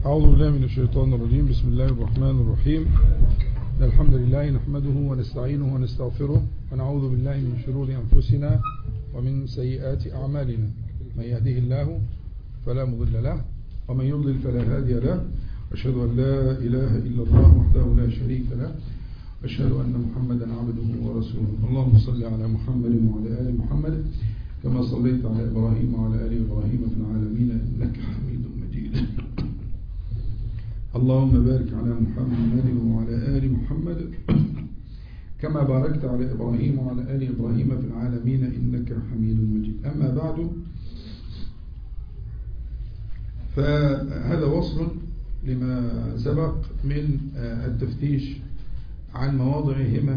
أعوذ بالله من الشيطان الرجيم بسم الله الرحمن الرحيم الحمد لله نحمده ونستعينه ونستغفره ونعوذ بالله من شرور أنفسنا ومن سيئات أعمالنا من يهده الله فلا مضل له ومن يضلل فلا هادي له أشهد أن لا إله إلا الله وحده لا شريك له أشهد أن محمدا عبده ورسوله اللهم صل على محمد وعلى آل محمد كما صليت على إبراهيم وعلى آل إبراهيم في العالمين إنك حميد مجيد اللهم بارك على محمد وعلى آل محمد كما باركت على إبراهيم وعلى آل إبراهيم في العالمين إنك حميد مجيد أما بعد فهذا وصل لما سبق من التفتيش عن مواضع همم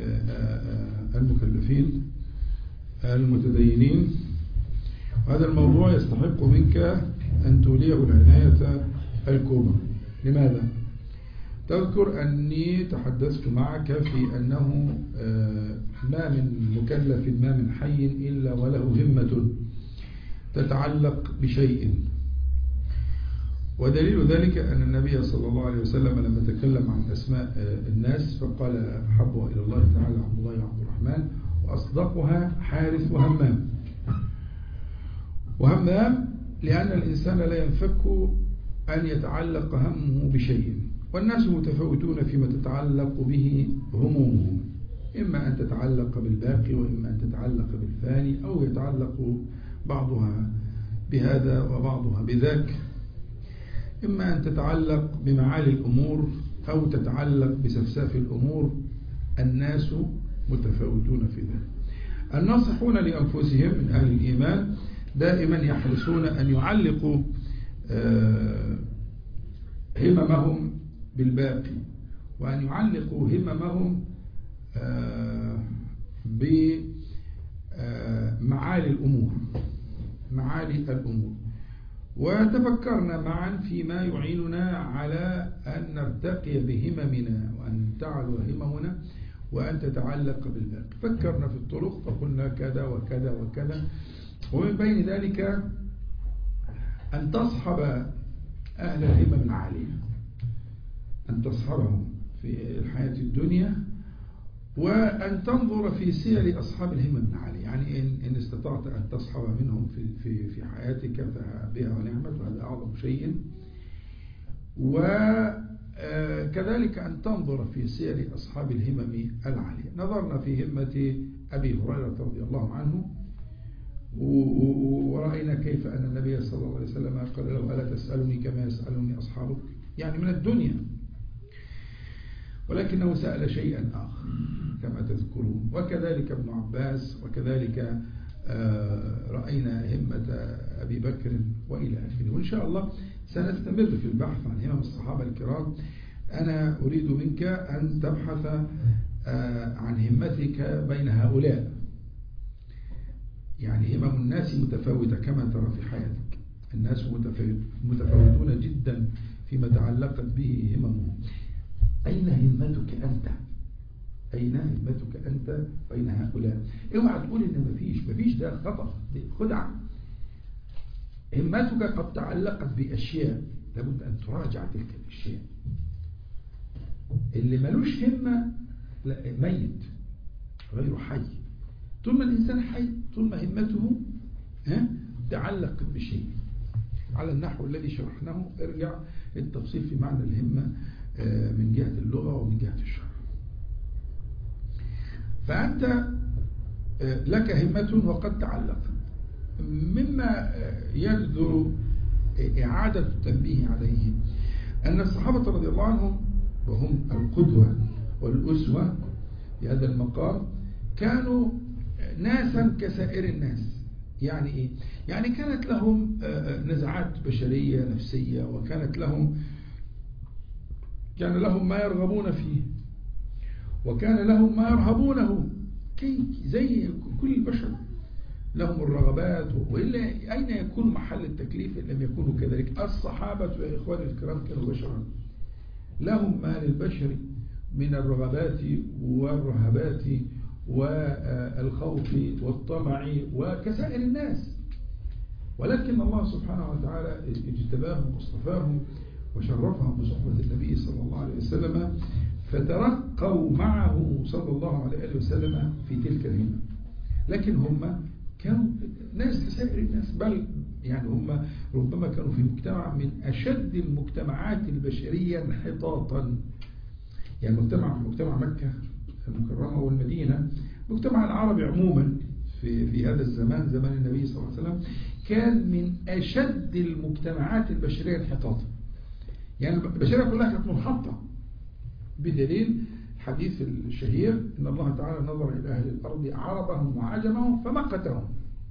المكلفين المتدينين وهذا الموضوع يستحق منك أن توليه العناية الكبرى لماذا؟ تذكر أني تحدثت معك في أنه ما من مكلف ما من حي إلا وله همة تتعلق بشيء ودليل ذلك أن النبي صلى الله عليه وسلم لما تكلم عن أسماء الناس فقال حبوا إلى الله تعالى عبد الله وعبد الرحمن وأصدقها حارث وهمام وهمام لأن الإنسان لا ينفك أن يتعلق همه بشيء والناس متفاوتون فيما تتعلق به همومهم إما أن تتعلق بالباقي وإما أن تتعلق بالفاني أو يتعلق بعضها بهذا وبعضها بذاك إما أن تتعلق بمعالي الأمور أو تتعلق بسفساف الأمور الناس متفاوتون في ذلك الناصحون لأنفسهم من أهل الإيمان دائما يحرصون أن يعلقوا هممهم بالباقي وأن يعلقوا هممهم بمعالي الأمور معالي الأمور وتفكرنا معا فيما يعيننا على أن نرتقي بهممنا وأن تعلو هممنا وأن تتعلق بالباقي فكرنا في الطرق فقلنا كذا وكذا وكذا ومن بين ذلك أن تصحب أهل الهمم العالية أن تصحبهم في الحياة الدنيا وأن تنظر في سير أصحاب الهمم العالية يعني إن, إن استطعت أن تصحب منهم في, في, في حياتك فبها ونعمت وهذا أعظم شيء وكذلك أن تنظر في سير أصحاب الهمم العالية نظرنا في همة أبي هريرة رضي الله عنه ورأينا كيف أن النبي صلى الله عليه وسلم قال له ألا تسألني كما يسألني أصحابك يعني من الدنيا ولكنه سأل شيئا آخر كما تذكرون وكذلك ابن عباس وكذلك رأينا همة أبي بكر وإلى آخره وإن شاء الله سنستمر في البحث عن همم الصحابة الكرام أنا أريد منك أن تبحث عن همتك بين هؤلاء يعني همم الناس متفاوتة كما ترى في حياتك الناس متفاوتون جدا فيما تعلقت به هممهم أين همتك أنت أين همتك أنت بين هؤلاء اوعى تقول إن مفيش مفيش ده خطأ دي خدعة همتك قد تعلقت بأشياء لابد أن تراجع تلك الأشياء اللي ملوش همة ميت غير حي طول ما الإنسان حي طول ما همته ها تعلق بشيء على النحو الذي شرحناه ارجع التفصيل في معنى الهمة من جهة اللغة ومن جهة الشرع فأنت لك همة وقد تعلقت مما يجدر إعادة التنبيه عليه أن الصحابة رضي الله عنهم وهم القدوة والأسوة في هذا المقام كانوا ناسا كسائر الناس يعني إيه؟ يعني كانت لهم نزعات بشرية نفسية وكانت لهم كان لهم ما يرغبون فيه وكان لهم ما يرهبونه كي زي كل البشر لهم الرغبات وإلا أين يكون محل التكليف إن لم يكونوا كذلك الصحابة يا إخواني الكرام كانوا بشرا لهم ما للبشر من الرغبات والرهبات والخوف والطمع وكسائر الناس ولكن الله سبحانه وتعالى اجتباهم واصطفاهم وشرفهم بصحبة النبي صلى الله عليه وسلم فترقوا معه صلى الله عليه وسلم في تلك الهمة لكن هم كانوا ناس كسائر الناس بل يعني هم ربما كانوا في مجتمع من أشد المجتمعات البشرية انحطاطا يعني مجتمع مجتمع مكة المكرمة والمدينة مجتمع العربي عموما في في هذا الزمان زمان النبي صلى الله عليه وسلم كان من أشد المجتمعات البشرية انحطاطا يعني البشرية كلها كانت منحطة بدليل الحديث الشهير إن الله تعالى نظر إلى أهل الأرض عربهم وعجمهم فمقتهم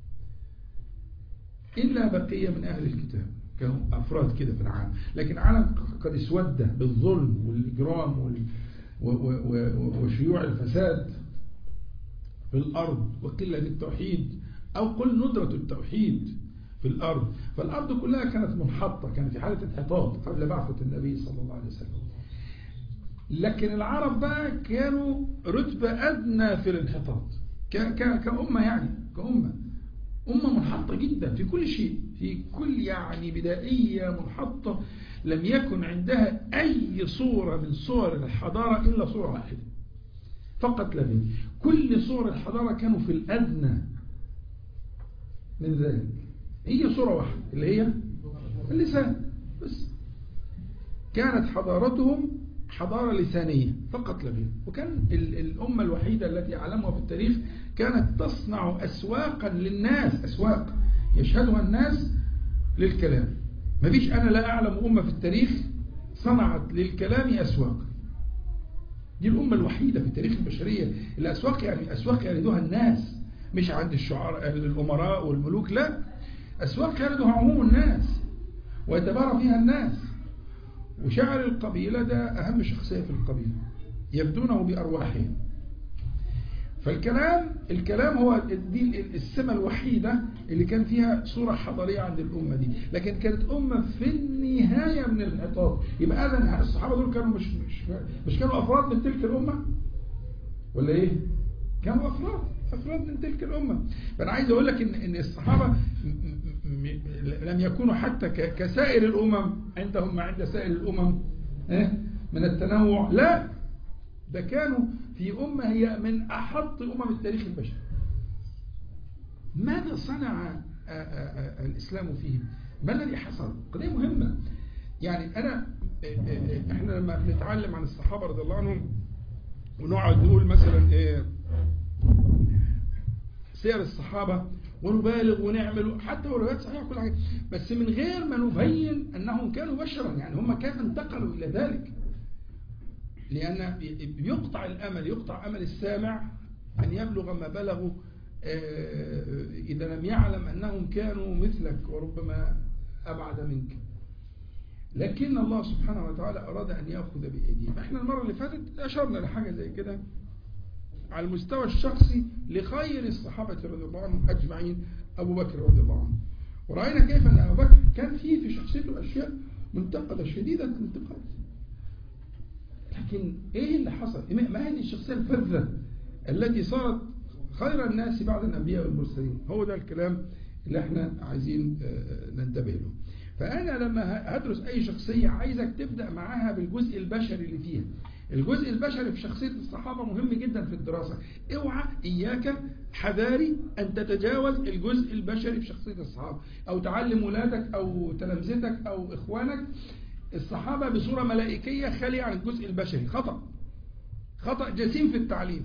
إلا بقية من أهل الكتاب كانوا أفراد كده في العالم لكن العالم قد اسود بالظلم والإجرام وال... و... و... و... وشيوع الفساد في الأرض وقلة التوحيد أو قل ندرة التوحيد في الأرض فالأرض كلها كانت منحطة كانت في حالة انحطاط قبل بعثة النبي صلى الله عليه وسلم لكن العرب بقى كانوا رتبة أدنى في الانحطاط كأمة يعني كأمة أمة منحطة جدا في كل شيء في كل يعني بدائية منحطة لم يكن عندها أي صورة من صور الحضارة إلا صورة واحدة فقط لا كل صور الحضارة كانوا في الأدنى من ذلك هي صورة واحدة اللي هي اللسان بس كانت حضارتهم حضارة لسانية فقط لا غير وكان الأمة الوحيدة التي أعلمها في التاريخ كانت تصنع أسواقا للناس أسواق يشهدها الناس للكلام ما فيش أنا لا أعلم أمة في التاريخ صنعت للكلام أسواق دي الأمة الوحيدة في تاريخ البشرية الأسواق يعني أسواق يردوها الناس مش عند الشعراء الأمراء والملوك لا أسواق يردها عموم الناس ويتبارى فيها الناس وشاعر القبيلة ده أهم شخصية في القبيلة يبدونه بأرواحهم فالكلام الكلام هو دي السمة الوحيدة اللي كان فيها صورة حضارية عند الأمة دي لكن كانت أمة في النهاية من الانحطاط يبقى هذا الصحابة دول كانوا مش, مش, مش كانوا أفراد من تلك الأمة ولا إيه كانوا أفراد أفراد من تلك الأمة فأنا عايز أقول لك إن, إن الصحابة لم يكونوا حتى كسائر الأمم عندهم ما عند سائر الأمم من التنوع لا ده كانوا في أمة هي من أحط أمم التاريخ البشري ماذا صنع الإسلام فيهم ما الذي حصل قضية مهمة يعني أنا إحنا لما بنتعلم عن الصحابة رضي الله عنهم ونقعد نقول مثلا إيه سير الصحابة ونبالغ ونعمل حتى وروايات صحيحة كل حاجة بس من غير ما نبين أنهم كانوا بشرا يعني هم كيف انتقلوا إلى ذلك لأن يقطع الأمل يقطع أمل السامع أن يبلغ ما بلغوا إذا لم يعلم أنهم كانوا مثلك وربما أبعد منك لكن الله سبحانه وتعالى أراد أن يأخذ بأيديهم احنا المرة اللي فاتت أشرنا لحاجة زي كده على المستوى الشخصي لخير الصحابة رضي الله عنهم أجمعين أبو بكر رضي الله عنه ورأينا كيف أن أبو بكر كان فيه في شخصيته أشياء منتقدة شديدة الانتقاد لكن إيه اللي حصل ما هذه الشخصية الفذة التي صارت خير الناس بعد الأنبياء والمرسلين هو ده الكلام اللي احنا عايزين ننتبه له فأنا لما هدرس أي شخصية عايزك تبدأ معاها بالجزء البشري اللي فيها الجزء البشري في شخصية الصحابة مهم جدا في الدراسة اوعى إياك حذاري أن تتجاوز الجزء البشري في شخصية الصحابة أو تعلم ولادك أو تلامذتك أو إخوانك الصحابة بصورة ملائكية خالية عن الجزء البشري خطأ خطأ جسيم في التعليم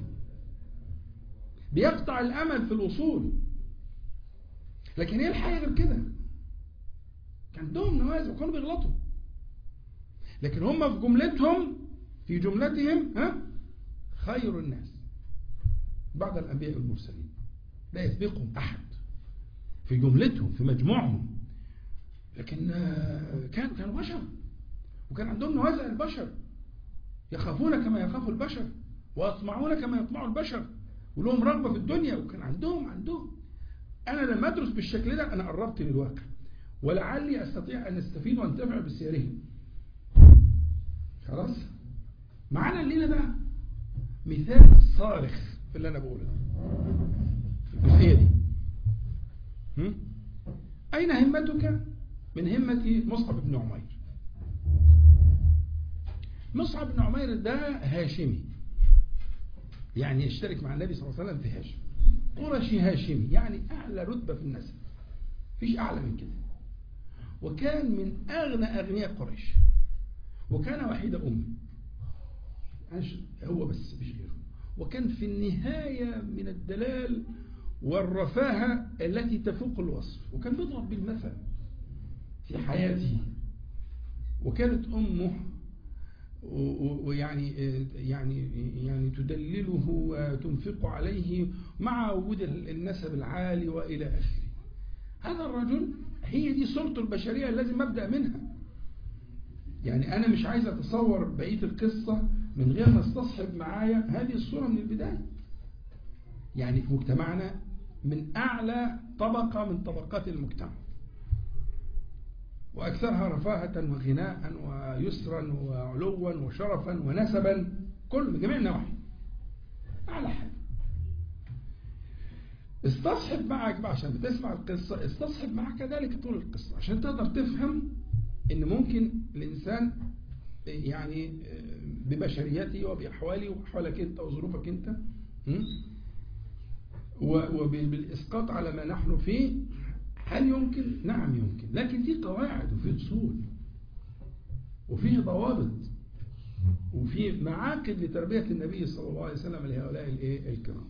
بيقطع الأمل في الوصول لكن ايه الحقيقة غير كده كان عندهم نوازل وكانوا بيغلطوا لكن هم في جملتهم في جملتهم ها خير الناس بعد الأنبياء والمرسلين لا يسبقهم أحد في جملتهم في مجموعهم لكن كانوا كانوا بشر وكان عندهم نوازع البشر يخافون كما يخاف البشر ويطمعون كما يطمع البشر ولهم رغبة في الدنيا وكان عندهم عندهم أنا لما أدرس بالشكل ده أنا قربت للواقع ولعلي أستطيع أن أستفيد وأنتفع بسيرهم خلاص معانا الليلة بقى مثال صارخ في اللي أنا بقوله في الجزئية دي هم؟ أين همتك من همة مصعب بن عمير مصعب بن عمير ده هاشمي يعني يشترك مع النبي صلى الله عليه وسلم في هاشم قرشي هاشمي يعني أعلى رتبة في النسب فيش أعلى من كده وكان من أغنى أغنياء قريش وكان وحيد أمه هو بس مش غيره وكان في النهاية من الدلال والرفاهة التي تفوق الوصف وكان بيضرب بالمثل في حياته وكانت أمه ويعني يعني يعني تدلله وتنفق عليه مع وجود النسب العالي والى اخره هذا الرجل هي دي صورته البشريه لازم ابدا منها يعني انا مش عايز اتصور بقيه القصه من غير ما استصحب معايا هذه الصوره من البدايه يعني في مجتمعنا من اعلى طبقه من طبقات المجتمع وأكثرها رفاهة وغناء ويسرا وعلوا وشرفا ونسبا كل من جميع النواحي أعلى حاجة استصحب معك بقى عشان بتسمع القصة استصحب معك كذلك طول القصة عشان تقدر تفهم ان ممكن الانسان يعني ببشريته وبأحواله وأحوالك انت وظروفك انت وبالإسقاط على ما نحن فيه هل يمكن؟ نعم يمكن لكن في قواعد وفي أصول وفيه ضوابط وفي معاقد لتربية النبي صلى الله عليه وسلم لهؤلاء الكرام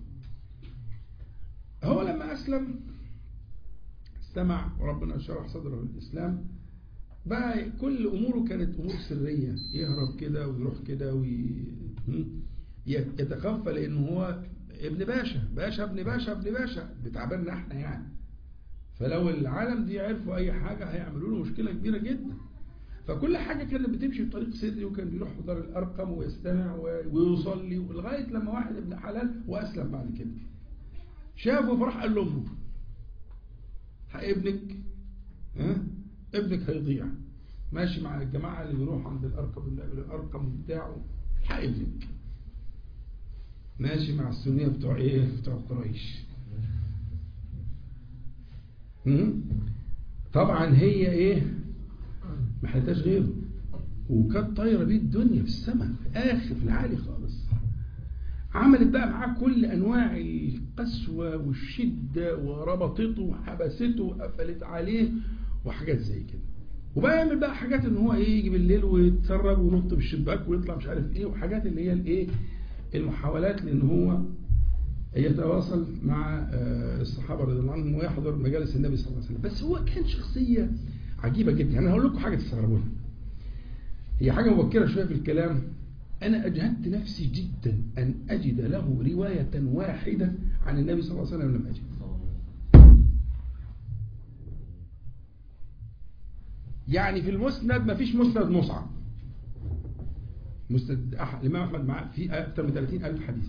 هو لما أسلم استمع وربنا شرح صدره للإسلام بقى كل أموره كانت أمور سرية يهرب كده ويروح كده ويتخفى لأنه هو ابن باشا باشا ابن باشا ابن باشا بتعبنا احنا يعني فلو العالم دي عرفوا أي حاجة هيعملوا له مشكلة كبيرة جدا فكل حاجة كانت بتمشي بطريق سري وكان بيروح في دار الأرقم ويستمع ويصلي لغاية لما واحد ابن حلال وأسلم بعد كده شافه فراح قال لأمه ابنك ها ابنك هيضيع ماشي مع الجماعة اللي بيروحوا عند الأرقم الأرقم بتاعه حق ابنك ماشي مع السنية بتوع ايه بتوع قريش طبعا هي ايه ما حلتهاش غيره وكانت طايره بيه الدنيا في السماء في اخر في العالي خالص عملت بقى معاه كل انواع القسوه والشده وربطته وحبسته وقفلت عليه وحاجات زي كده وبقى يعمل بقى حاجات ان هو ايه يجي بالليل ويتسرب وينط بالشباك ويطلع مش عارف ايه وحاجات اللي هي الايه المحاولات لان هو يتواصل مع الصحابة رضي الله عنهم ويحضر مجالس النبي صلى الله عليه وسلم بس هو كان شخصية عجيبة جدا يعني هقول لكم حاجة تستغربونها هي حاجة مبكرة شوية في الكلام أنا أجهدت نفسي جدا أن أجد له رواية واحدة عن النبي صلى الله عليه وسلم لم أجد يعني في المسند ما فيش مسند مصعب مسند الإمام أحمد معاه في أكثر من 30 ألف حديث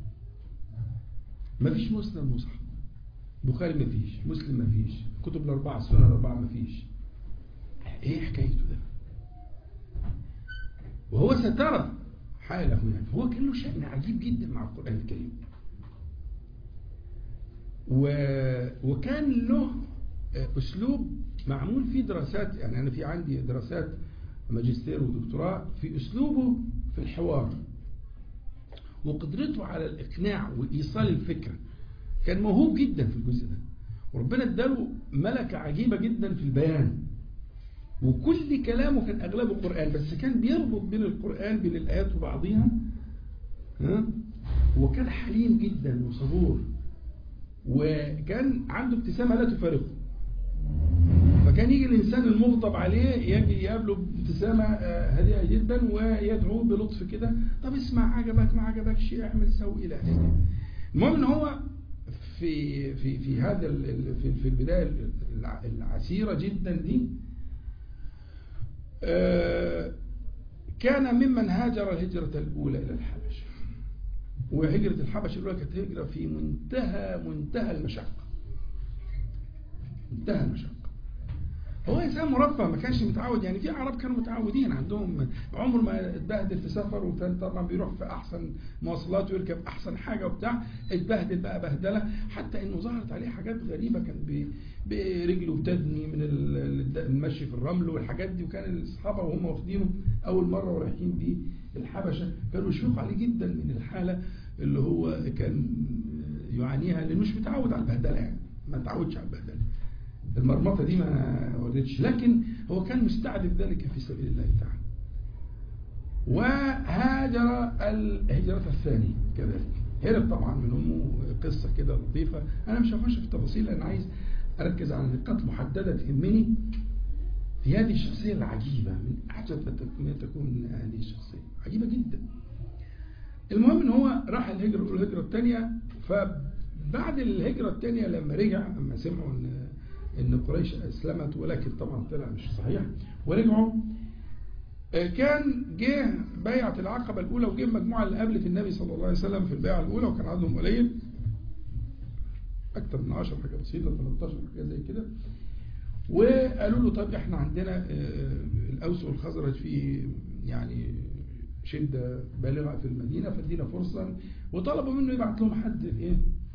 ما فيش مسند مصحف بخاري ما فيش مسلم ما فيش كتب الأربعة السنة الأربعة ما فيش إيه حكايته ده وهو سترى حاله يعني هو كان له شأن عجيب جدا مع القرآن الكريم و... وكان له أسلوب معمول فيه دراسات يعني أنا في عندي دراسات ماجستير ودكتوراه في أسلوبه في الحوار وقدرته على الإقناع وإيصال الفكرة كان موهوب جدا في الجزء ده وربنا اداله ملكة عجيبة جدا في البيان وكل كلامه كان أغلبه قرآن بس كان بيربط بين القرآن بين الآيات وبعضها ها وكان حليم جدا وصبور وكان عنده ابتسامة لا تفارقه فكان يجي الإنسان المغضب عليه يجي يقابله بابتسامة هادئة جدا ويدعوه بلطف كده طب اسمع عجبك ما عجبكش اعمل سوي إلى آخره المهم ان هو في في في هذا في في البداية العسيرة جدا دي كان ممن هاجر الهجرة الأولى إلى الحبشة وهجرة الحبشة الأولى كانت هجرة في منتهى منتهى المشقة منتهى المشقة هو انسان مرفه ما كانش متعود يعني في عرب كانوا متعودين عندهم عمر ما اتبهدل في سفر وكان طبعا بيروح في احسن مواصلات ويركب احسن حاجه وبتاع اتبهدل بقى بهدله حتى انه ظهرت عليه حاجات غريبه كان برجله بتدني من المشي في الرمل والحاجات دي وكان الصحابه وهم واخدينه اول مره ورايحين بيه الحبشه كانوا يشفقوا عليه جدا من الحاله اللي هو كان يعانيها لانه مش متعود على البهدله يعني ما تعودش على البهدله المرمطة دي ما وردتش لكن هو كان مستعد ذلك في سبيل الله تعالى وهاجر الهجرة الثانية كذلك هرب طبعا من أمه قصة كده لطيفة أنا مش هخش في التفاصيل لأن عايز أركز على نقاط محددة تهمني في هذه الشخصية العجيبة من أعجب ما تكون هذه الشخصية عجيبة جدا المهم ان هو راح الهجرة الهجرة الثانية فبعد الهجرة الثانية لما رجع لما سمعوا ان ان قريش اسلمت ولكن طبعا طلع مش صحيح ورجعوا كان جه بيعة العقبة الأولى وجه مجموعة اللي قابلت النبي صلى الله عليه وسلم في البيعة الأولى وكان عددهم قليل أكثر من 10 حاجة بسيطة 13 حاجة زي كده وقالوا له طب احنا عندنا الأوس والخزرج في يعني شدة بالغة في المدينة فادينا فرصة وطلبوا منه يبعت لهم حد ايه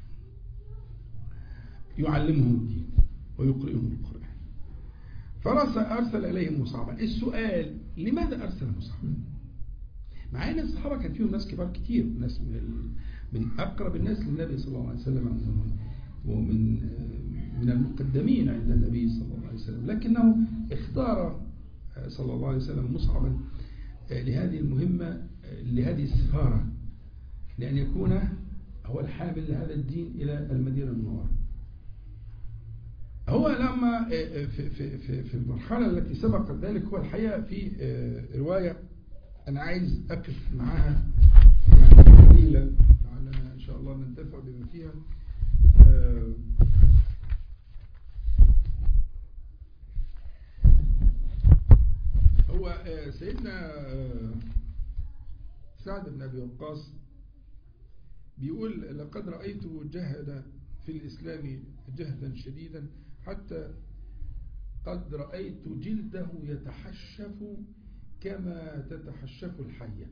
يعلمهم الدين ويقرئهم القرآن فرأس أرسل إليهم مصعبا السؤال لماذا أرسل مصعبا مع أن الصحابة كان فيهم ناس كبار كتير ناس من, من أقرب الناس للنبي صلى الله عليه وسلم ومن من المقدمين عند النبي صلى الله عليه وسلم لكنه اختار صلى الله عليه وسلم مصعبا لهذه المهمة لهذه السفارة لأن يكون هو الحامل لهذا الدين إلى المدينة المنورة هو لما في, في, في, في المرحلة التي سبقت ذلك هو الحقيقة في رواية أنا عايز أقف معاها قليلا لعلنا إن شاء الله ننتفع بما فيها هو سيدنا سعد بن أبي وقاص بيقول لقد رأيته جهد في الإسلام جهدا شديدا حتى قد رأيت جلده يتحشف كما تتحشف الحية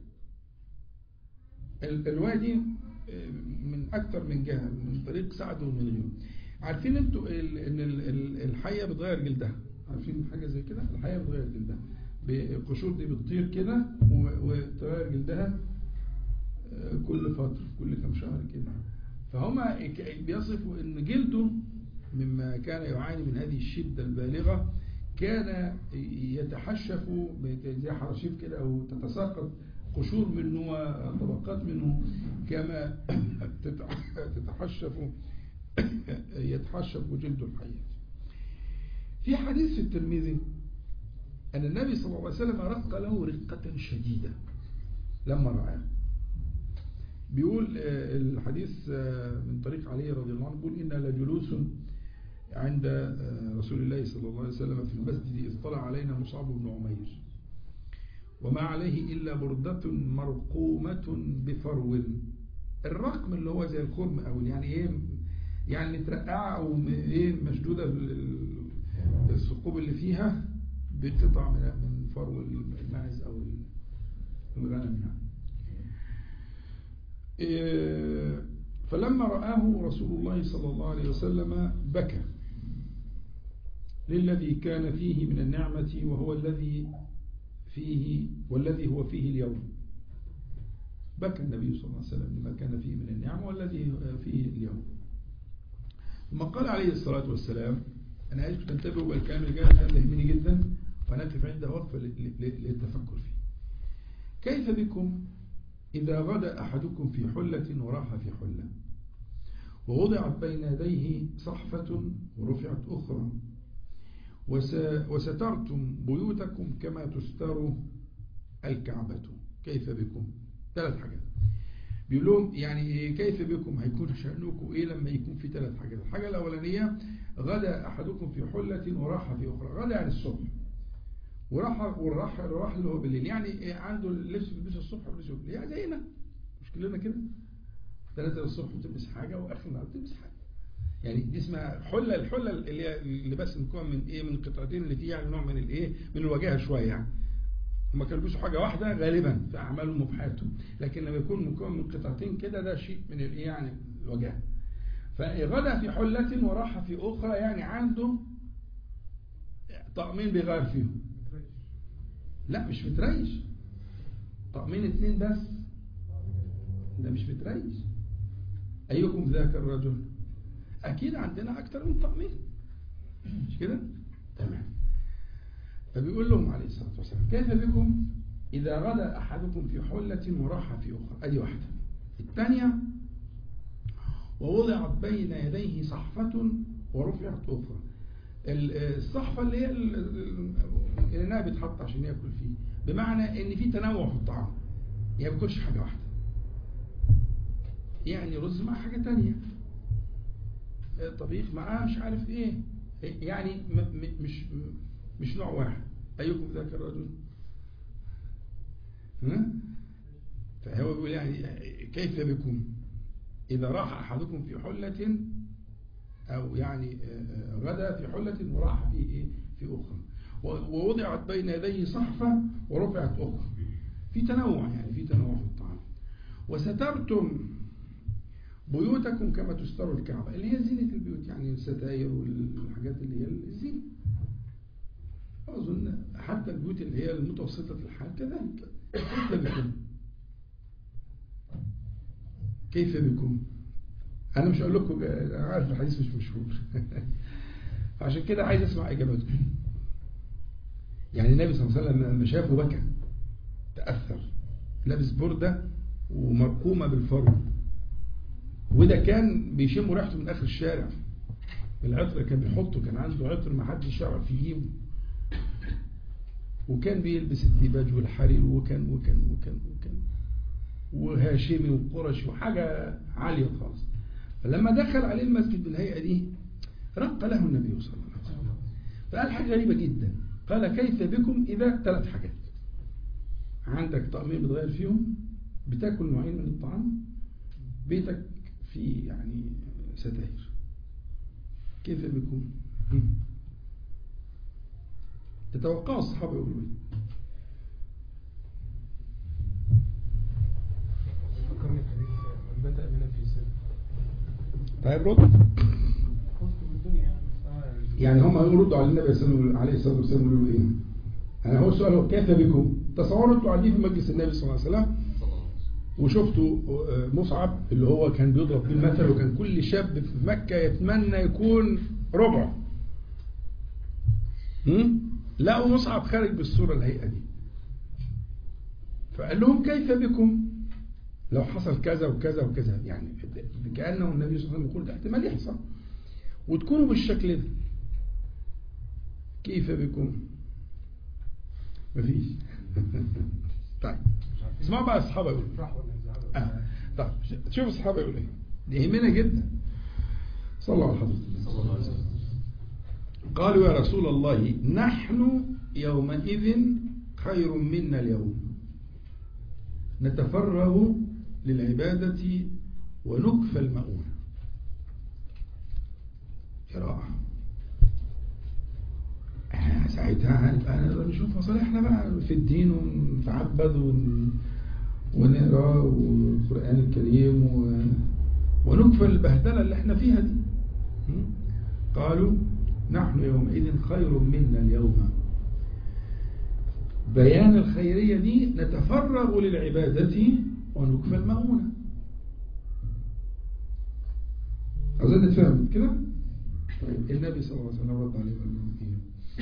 الرواية دي من أكثر من جهة من طريق سعد ومن غيره عارفين انتوا ان الحية بتغير جلدها عارفين حاجة زي كده الحية بتغير جلدها القشور دي بتطير كده وتغير جلدها كل فترة كل كم شهر كده فهما بيصفوا ان جلده مما كان يعاني من هذه الشدة البالغة كان يتحشف زي حراشيف كده او تتساقط قشور منه وطبقات منه كما تتحشف يتحشف جلد الحياة في حديث في الترمذي أن النبي صلى الله عليه وسلم رق له رقة شديدة لما رآه بيقول الحديث من طريق علي رضي الله عنه بيقول إنا لجلوس عند رسول الله صلى الله عليه وسلم في المسجد إذ طلع علينا مصعب بن عمير وما عليه إلا بردة مرقومة بفرو الرقم اللي هو زي الخرم أو يعني إيه يعني مترقعة أو إيه مشدودة الثقوب اللي فيها بقطع من فرو الماعز أو الغنم يعني فلما رآه رسول الله صلى الله عليه وسلم بكى للذي كان فيه من النعمة وهو الذي فيه والذي هو فيه اليوم بكى النبي صلى الله عليه وسلم لما كان فيه من النعمة والذي فيه اليوم ثم قال عليه الصلاة والسلام أنا عايزكم تنتبهوا بالكلام الجاي ده يهمني جدا ونقف عند وقفة للتفكر فيه كيف بكم إذا غدا أحدكم في حلة وراح في حلة ووضعت بين يديه صحفة ورفعت أخرى وسترتم بيوتكم كما تستر الكعبة كيف بكم ثلاث حاجات بيقول لهم يعني كيف بكم هيكون شأنكم إيه لما يكون في ثلاث حاجات الحاجة الأولانية غدا أحدكم في حلة وراح في أخرى غدا يعني الصبح وراح والراح الراح اللي هو بالليل يعني عنده اللبس بيلبسه الصبح وبيلبسه بالليل يعني زينا مش كلنا كده تنزل الصبح بتلبس حاجة وآخر النهار بتلبس حاجة يعني دي اسمها حله الحله اللي هي اللي بس مكون من ايه من قطعتين اللي فيها يعني نوع من الايه من الوجاهه شويه يعني هما كانوا بيلبسوا حاجه واحده غالبا في اعمالهم وفي حياتهم لكن لما يكون مكون من قطعتين كده ده شيء من الايه يعني الوجاهه فغدا في حله وراح في اخرى يعني عنده طقمين بيغير فيهم لا مش متريش طقمين اتنين بس ده مش متريش ايكم ذاك الرجل اكيد عندنا اكتر من طقمين مش كده تمام فبيقول لهم عليه الصلاه والسلام كيف بكم اذا غدا احدكم في حله وراح في اخرى ادي واحده الثانيه ووضعت بين يديه صحفه ورفعت اخرى الصحفه اللي هي الاناء بيتحط عشان ياكل فيه بمعنى ان في تنوع في الطعام يعني ما بياكلش حاجه واحده يعني رز مع حاجه تانية طبيخ معاه مش عارف ايه يعني مش مش نوع واحد ايكم ذاك الرجل ها فهو بيقول يعني كيف بكم اذا راح احدكم في حله او يعني غدا في حله وراح في ايه في اخرى ووضعت بين يديه صحفه ورفعت اخرى في تنوع يعني في تنوع في الطعام وسترتم بيوتكم كما تستر الكعبة اللي هي زينة البيوت يعني الستاير والحاجات اللي هي الزينة أظن حتى البيوت اللي هي المتوسطة الحال كذلك كيف بكم كيف بكم أنا مش أقول لكم أنا عارف الحديث مش مشهور عشان كده عايز أسمع إجاباتكم يعني النبي صلى الله عليه وسلم لما شافه بكى تأثر لابس بردة ومرقومة بالفرو وده كان بيشم ريحته من اخر الشارع العطر كان بيحطه كان عنده عطر ما حدش يعرف يجيبه وكان بيلبس الديباج والحرير وكان وكان وكان وكان وهاشمي وقرشي وحاجة عالية خالص فلما دخل عليه المسجد بالهيئة دي رق له النبي صلى الله عليه وسلم فقال حاجة غريبة جدا قال كيف بكم إذا ثلاث حاجات عندك طقمين بتغير فيهم بتاكل نوعين من الطعام بيتك في يعني ستائر كيف بكم تتوقع الصحابة يقولوا ايه فكرني بحديث من بدأ بنا في سر طيب رد خذت بالدنيا يعني آه يعني يعني هم يردوا على النبي صلى الله عليه الصلاه والسلام يقولوا ايه انا هو السؤال هو كيف بكم تصوروا انتوا قاعدين في مجلس النبي صلى الله عليه وسلم وشفتوا مصعب اللي هو كان بيضرب بيه المثل وكان كل شاب في مكة يتمنى يكون ربع لقوا مصعب خارج بالصورة الهيئة دي فقال لهم كيف بكم لو حصل كذا وكذا وكذا يعني كأنه النبي صلى الله عليه وسلم يقول ده احتمال يحصل وتكونوا بالشكل ده كيف بكم مفيش طيب اسمعوا بقى الصحابة يقولوا فرح ولا انزعاج آه. طيب شوف الصحابة يقولوا ايه دي يهمنا جدا صلى الله عليه وسلم قالوا يا رسول الله نحن يومئذ خير منا اليوم نتفرغ للعبادة ونكفى المؤونة قراءة آه، ساعتها هنبقى نقدر نشوف مصالحنا بقى في الدين ونتعبد ون... ونقرا والقرآن الكريم و... ونكفى البهدلة اللي احنا فيها دي م? قالوا نحن يومئذ خير منا اليوم بيان الخيرية دي نتفرغ للعبادة ونكفى المؤونة أظن اتفهمت كده طيب النبي صلى الله عليه وسلم رد عليه وقال لهم ايه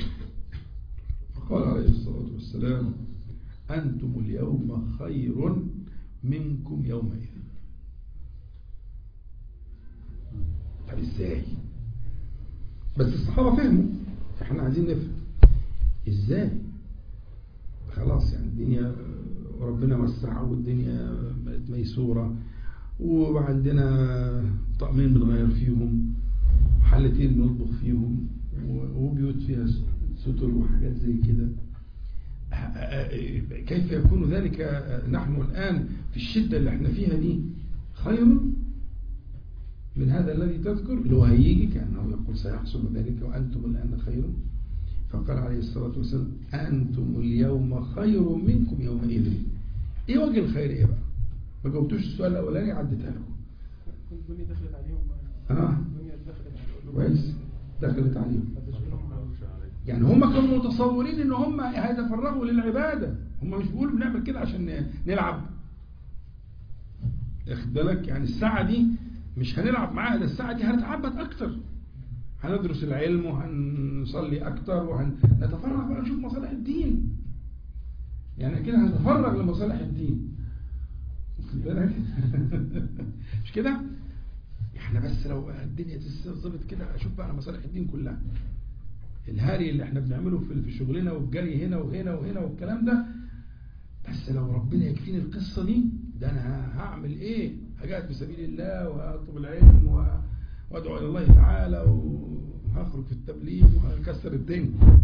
فقال عليه الصلاة والسلام أنتم اليوم خير منكم يومئذ طب ازاي بس الصحابة فهموا احنا عايزين نفهم ازاي خلاص يعني الدنيا ربنا وسع والدنيا بقت ميسورة وعندنا طقمين بنغير فيهم حلتين بنطبخ فيهم وبيوت فيها ستر وحاجات زي كده كيف يكون ذلك نحن الآن في الشدة اللي احنا فيها دي خير من هذا الذي تذكر اللي هو هيجي كأنه يقول سيحصل ذلك وأنتم الآن خير فقال عليه الصلاة والسلام أنتم اليوم خير منكم يومئذ إيه وجه الخير إيه بقى ما جاوبتوش السؤال الأولاني عديتها لكم الدنيا دخلت عليهم آه. الدنيا دخلت عليهم كويس دخلت عليهم فتشغلهم يعني هم كانوا متصورين ان هم هيتفرغوا للعبادة هم مش بيقولوا بنعمل كده عشان نلعب اخد بالك يعني الساعة دي مش هنلعب معاها ده الساعة دي هنتعبد اكتر هندرس العلم وهنصلي اكتر وهنتفرغ بقى نشوف مصالح الدين يعني كده هنتفرغ لمصالح الدين واخد بالك مش كده احنا بس لو الدنيا تظبط كده اشوف بقى مصالح الدين كلها الهري اللي احنا بنعمله في في شغلنا والجري هنا وهنا وهنا والكلام ده بس لو ربنا يكفيني القصة دي ده انا هعمل ايه هجاهد في سبيل الله وهطلب العلم و- وادعو الى الله تعالى وهخرج في التبليغ وهكسر الدنيا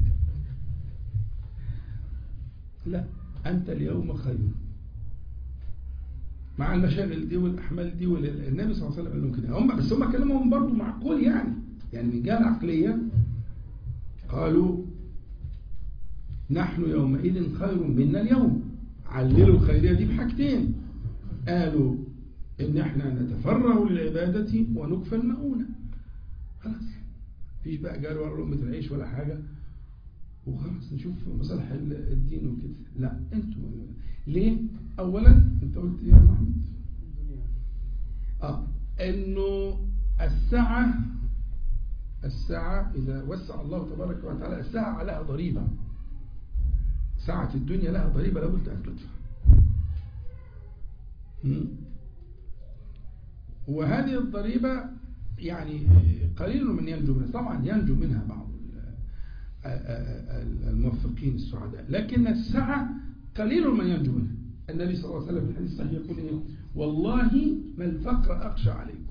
لا انت اليوم خير مع المشاغل دي والاحمال دي والنبي صلى الله عليه وسلم قال لهم كده هم بس هم كلامهم برضه معقول يعني يعني من جهه عقليه قالوا نحن يومئذ خير منا اليوم عللوا الخيرية دي بحاجتين قالوا ان احنا نتفرغ للعبادة ونكفى المؤونة خلاص مفيش بقى جال ولا لقمة العيش ولا حاجة وخلاص نشوف مصالح الدين وكده لا انتوا ليه اولا انت قلت ايه يا محمد الدنيا اه انه الساعة الساعة إذا وسع الله تبارك وتعالى الساعة عليها ضريبة ساعة الدنيا لها ضريبة لابد أن تدفع مم. وهذه الضريبة يعني قليل من ينجو منها طبعا ينجو منها بعض الموفقين السعداء لكن الساعة قليل من ينجو منها النبي صلى الله عليه وسلم في الحديث الصحيح يقول إيه والله ما الفقر أخشى عليكم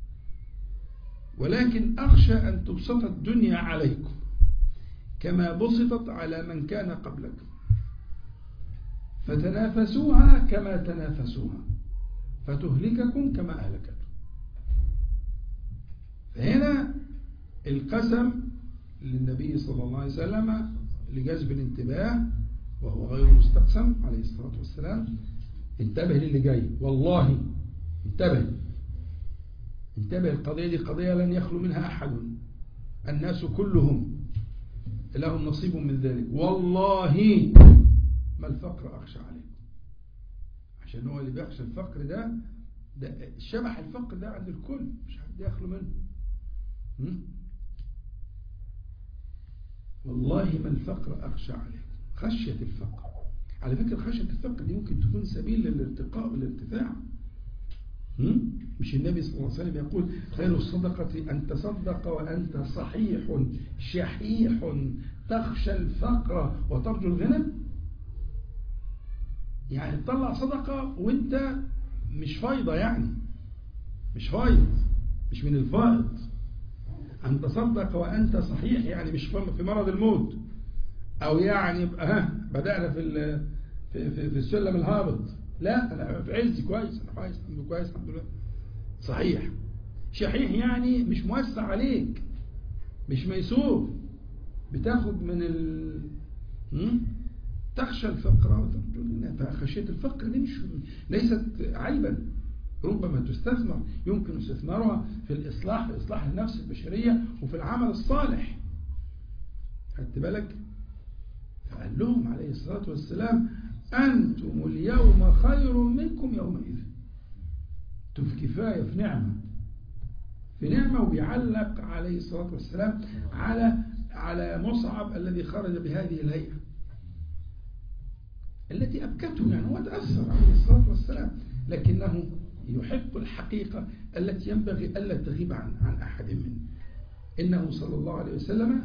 ولكن أخشى أن تبسط الدنيا عليكم كما بسطت على من كان قبلكم فتنافسوها كما تنافسوها فتهلككم كما أهلكتكم فهنا القسم للنبي صلى الله عليه وسلم لجذب الانتباه وهو غير مستقسم عليه الصلاة والسلام انتبه للي جاي والله انتبه انتبه القضية دي قضية لن يخلو منها أحد الناس كلهم لهم نصيب من ذلك والله ما الفقر أخشى عليكم عشان هو اللي بيخشى الفقر ده, ده شبح الفقر ده عند الكل مش حد يخلو منه م? والله ما الفقر أخشى عليكم خشية الفقر على فكرة خشية الفقر دي ممكن تكون سبيل للارتقاء والارتفاع مش النبي صلى الله عليه وسلم يقول خير الصدقة أن تصدق وأنت صحيح شحيح تخشى الفقر وترجو الغنى يعني تطلع صدقة وانت مش فايضة يعني مش فايض مش من الفائض أن تصدق وأنت صحيح يعني مش في مرض الموت أو يعني ها بدأنا في في في, في السلم الهابط لا أنا في عزي كويس أنا كويس الحمد كويس الحمد لله صحيح شحيح يعني مش موسع عليك مش ميسور بتاخد من ال م? تخشى الفقر وترجو الغنى فخشية الفقر دي مش ليست عيبا ربما تستثمر يمكن استثمارها في الإصلاح في إصلاح النفس البشرية وفي العمل الصالح خدت بالك فقال لهم عليه الصلاة والسلام أنتم اليوم خير منكم يومئذ انتم في كفاية في نعمة في نعمة وبيعلق عليه الصلاة والسلام على على مصعب الذي خرج بهذه الهيئة التي أبكته يعني هو تأثر عليه الصلاة والسلام لكنه يحب الحقيقة التي ينبغي ألا تغيب عن, عن أحد منه إنه صلى الله عليه وسلم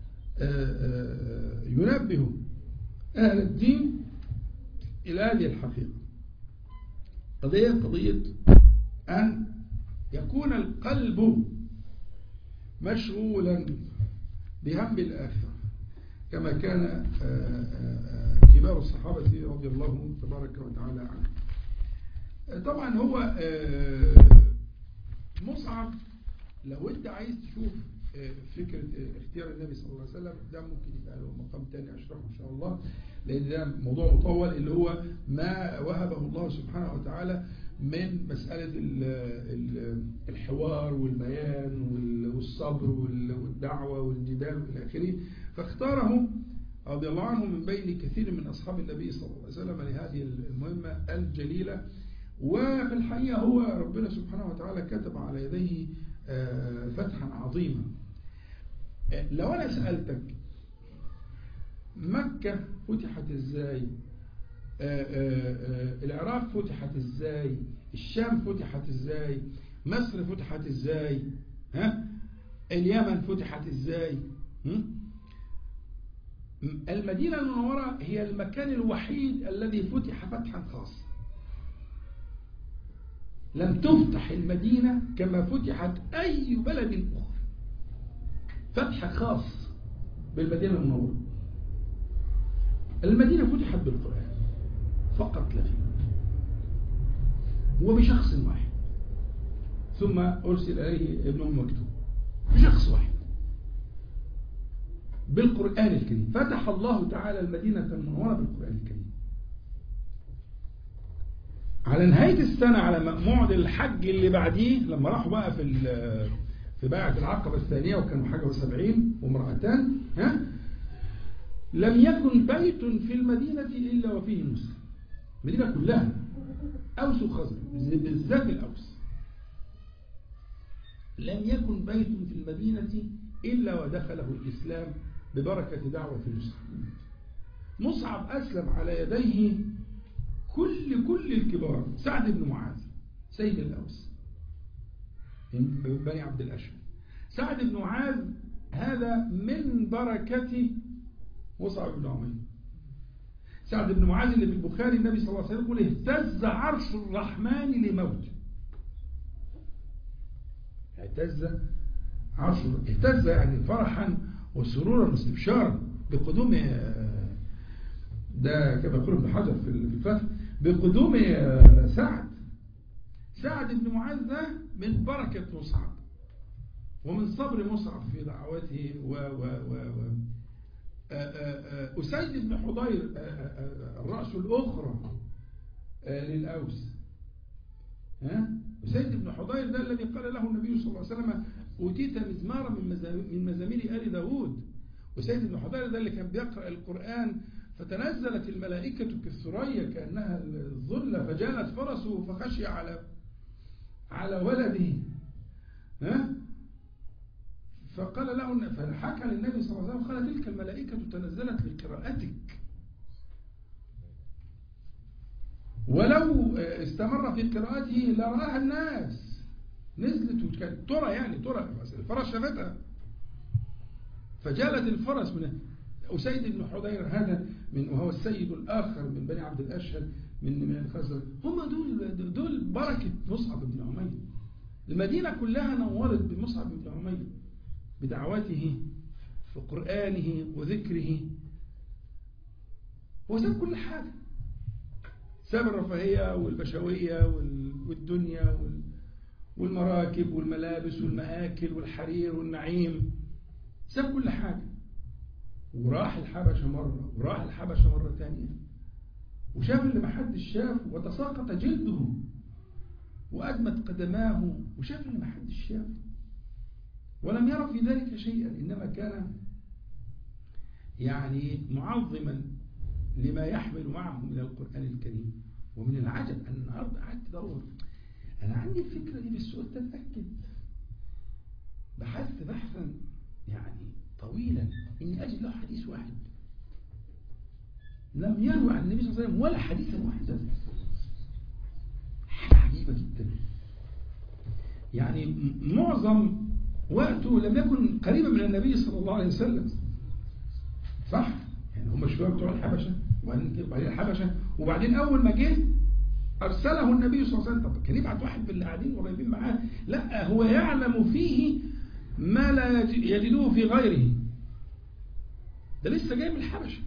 ينبه أهل الدين إلى هذه الحقيقة قضية قضية أن يكون القلب مشغولا بهم الآخرة كما كان كبار الصحابة رضي الله تبارك وتعالى عنهم طبعا هو مصعب لو انت عايز تشوف آه، فكرة آه، اختيار النبي صلى الله عليه وسلم ده ممكن يبقى له مقام تاني اشرحه ان شاء الله لان ده موضوع مطول اللي هو ما وهبه الله سبحانه وتعالى من مسألة ال- ال- الحوار والبيان وال- والصبر وال- والدعوة والجدال والى اخره فاختاره رضي الله عنه من بين كثير من أصحاب النبي صلى الله عليه وسلم لهذه المهمة الجليلة وفي الحقيقة هو ربنا سبحانه وتعالى كتب على يديه آه، فتحا عظيما آه، لو أنا سألتك مكة فتحت ازاي آه، آه، آه، العراق فتحت ازاي الشام فتحت ازاي مصر فتحت ازاي ها اليمن فتحت ازاي هم؟ المدينة المنورة هي المكان الوحيد الذي فتح فتحا خاصا لم تفتح المدينة كما فتحت أي بلد أخرى فتح خاص بالمدينة المنورة المدينة فتحت بالقرآن فقط لا غير وبشخص واحد ثم أرسل إليه ابنه مكتوب بشخص واحد بالقرآن الكريم فتح الله تعالى المدينة المنورة بالقرآن الكريم على نهاية السنة على موعد الحج اللي بعديه لما راحوا بقى في ال- في بيعة العقبة الثانية وكانوا حاجة وسبعين وامرأتان ها لم يكن بيت في المدينة إلا وفيه مسلم المدينة كلها أوس وخزرج بالذات الأوس لم يكن بيت في المدينة إلا ودخله الإسلام ببركة دعوة مصعب مصعب أسلم على يديه كل كل الكبار سعد بن معاذ سيد الأوس من بني عبد الأشهر سعد بن معاذ هذا من بركة مصعب بن عمير سعد بن معاذ اللي في البخاري النبي صلى الله عليه وسلم يقول اهتز عرش الرحمن لموته اهتز عرش اهتز يعني فرحا وسرورا واستبشارا بقدوم ده كما يقول ابن حجر في الفتح بقدوم سعد سعد بن معاذ ده من بركة مصعب ومن صبر مصعب في دعوته و و و و أسيد بن حضير الرأس الأخرى للأوس ها أسيد بن حضير ده الذي قال له النبي صلى الله عليه وسلم أوتيت مزمارا من من مزامير آل داود أسيد بن حضير ده اللي كان بيقرأ القرآن فتنزلت الملائكة كالثريا كأنها الظلة فجالت فرسه فخشي على على ولده ها فقال له فحكى للنبي صلى الله عليه وسلم قال تلك الملائكة تنزلت لقراءتك ولو استمر في قراءته لرآها الناس نزلت وكانت ترى يعني ترى الفرس شافتها فجالت الفرس من أسيد بن حضير هذا من وهو السيد الآخر من بني عبد الأشهر من من الخزرج هم دول دول بركة مصعب بن عمير المدينة كلها نورت بمصعب بن عمير بدعوته وقرآنه وذكره هو ساب كل حاجة ساب الرفاهية والبشوية والدنيا والمراكب والملابس والمآكل والحرير والنعيم ساب كل حاجة وراح الحبشة مرة وراح الحبشة مرة تانية وشاف اللي محدش شافه وتساقط جلده وأدمت قدماه وشاف اللي محدش شافه ولم يرى في ذلك شيئا إنما كان يعني معظما لما يحمل معه من القرآن الكريم ومن العجب أن النهاردة قعدت أدور أنا عندي الفكرة دي بس قلت أتأكد بحثت بحثا يعني طويلا إني أجد له حديث واحد لم يروي عن النبي صلى الله عليه وسلم ولا حديثا واحدا حاجة عجيبة جدا يعني معظم وقته لم يكن قريبا من النبي صلى الله عليه وسلم صح يعني هم شوية بتوع الحبشة وبعدين الحبشة وبعدين أول ما جه أرسله النبي صلى الله عليه وسلم طب كان يبعت واحد من اللي قاعدين قريبين معاه لا هو يعلم فيه ما لا يجدوه في غيره ده لسه جاي من الحبشة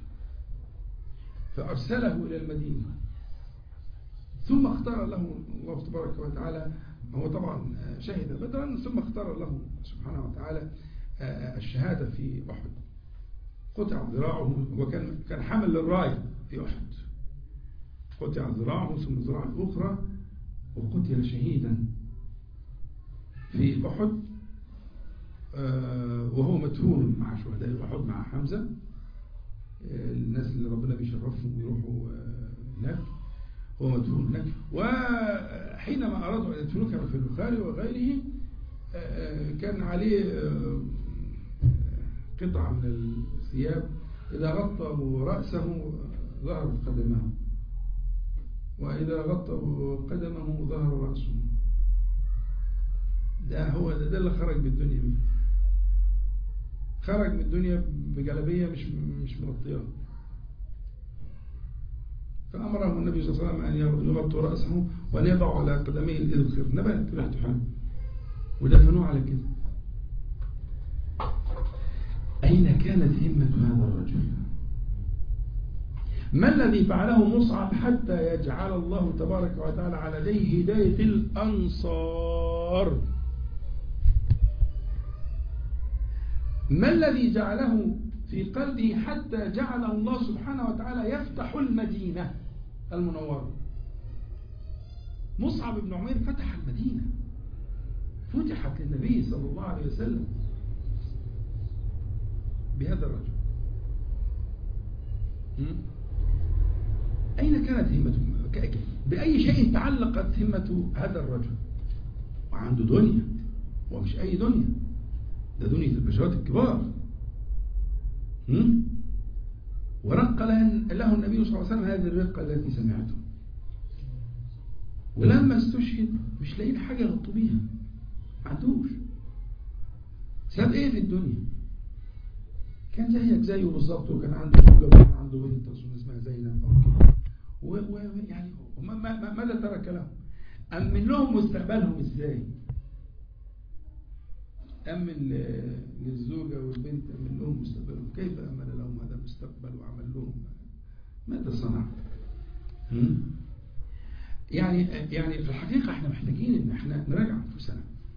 فأرسله إلى المدينة ثم اختار له الله تبارك وتعالى هو طبعا شهد بدرا ثم اختار له سبحانه وتعالى الشهادة في أحد قطع ذراعه وكان كان حمل للراية في أحد قطع ذراعه ثم ذراع الأخرى وقتل شهيدا في أحد وهو مدفون مع شهداء أحد مع حمزة الناس اللي ربنا بيشرفهم ويروحوا هناك هو مدفون هناك وحينما أرادوا أن يدفنوه كما في البخاري وغيره كان عليه قطعة من الثياب إذا غطوا رأسه ظهرت قدمه وإذا غطوا قدمه ظهر رأسه ده هو ده, ده اللي خرج من الدنيا منه خرج من الدنيا بجلبية مش مش مغطياه فأمره النبي صلى الله عليه وسلم أن يغطوا رأسه وأن يضعوا على قدميه الإذخر نبات ريحته حلوه ودفنوه على كده أين كانت همة هذا الرجل ما الذي فعله مصعب حتى يجعل الله تبارك وتعالى على يديه هداية الأنصار ما الذي جعله في قلبه حتى جعله الله سبحانه وتعالى يفتح المدينة المنورة مصعب بن عمير فتح المدينة فتحت للنبي صلى الله عليه وسلم بهذا الرجل أين كانت همته بأي شيء تعلقت همة هذا الرجل وعنده دنيا ومش أي دنيا ده دنيا البشرات الكبار ورق له النبي صلى الله عليه وسلم هذه الرقة التي سمعته ولما استشهد مش لاقيين حاجة يغطوا بيها ما عندوش ساب ايه في الدنيا كان زيك زيه بالظبط وكان عنده زوجة وكان عنده بنت اظن اسمها زينب ويعني ماذا ترك لهم أمن لهم مستقبلهم ازاي أمن للزوجة والبنت أمن لهم مستقبلهم كيف أمن لهم هذا المستقبل وعمل لهم ماذا صنع يعني يعني في الحقيقة احنا محتاجين ان احنا نراجع انفسنا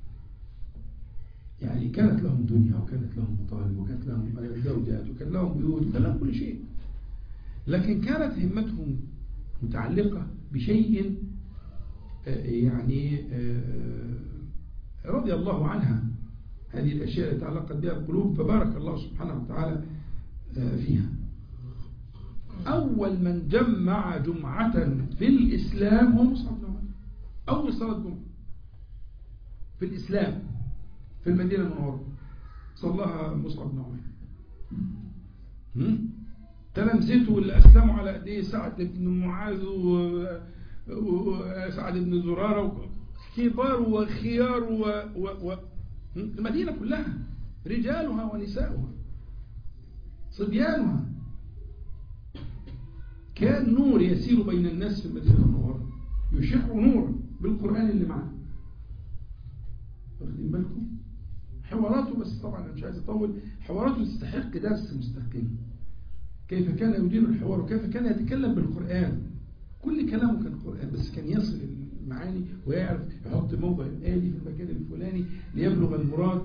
يعني كانت لهم دنيا وكانت لهم مطالب وكانت لهم زوجات وكان لهم بيوت وكان لهم كل شيء لكن كانت همتهم متعلقة بشيء يعني رضي الله عنها هذه الأشياء التي تعلقت بها القلوب فبارك الله سبحانه وتعالى فيها أول من جمع جمعة في الإسلام هو مصعب بن عمر أول صلاة جمعة في الإسلام في المدينة المنورة صلاها مصعب بن عمر تلامذته اللي أسلموا على أيديه سعد بن معاذ وسعد بن زرارة كبار وخيار و... و... و... المدينة كلها رجالها ونساؤها صبيانها كان نور يسير بين الناس في المدينة المنورة يشع نورا بالقرآن اللي معاه واخدين بالكم حواراته بس طبعا أنا مش عايز أطول حواراته تستحق درس مستقل كيف كان يدير الحوار وكيف كان يتكلم بالقرآن كل كلامه كان قرآن بس كان يصل المعاني ويعرف يحط موضع الآلي في المكان الفلاني ليبلغ المراد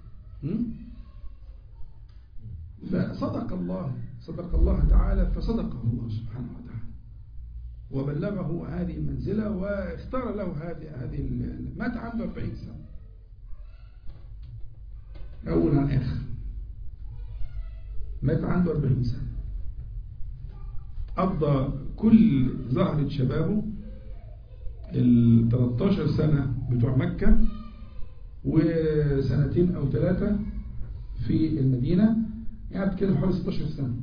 فصدق الله صدق الله تعالى فصدقه الله سبحانه وتعالى وبلغه هذه المنزلة واختار له هذه هذه مات عنده 40 سنة أول عن آخر مات عنده 40 سنة قضى كل زهرة شبابه ال 13 سنة بتوع مكة وسنتين أو ثلاثة في المدينة قعد كده حوالي 16 سنة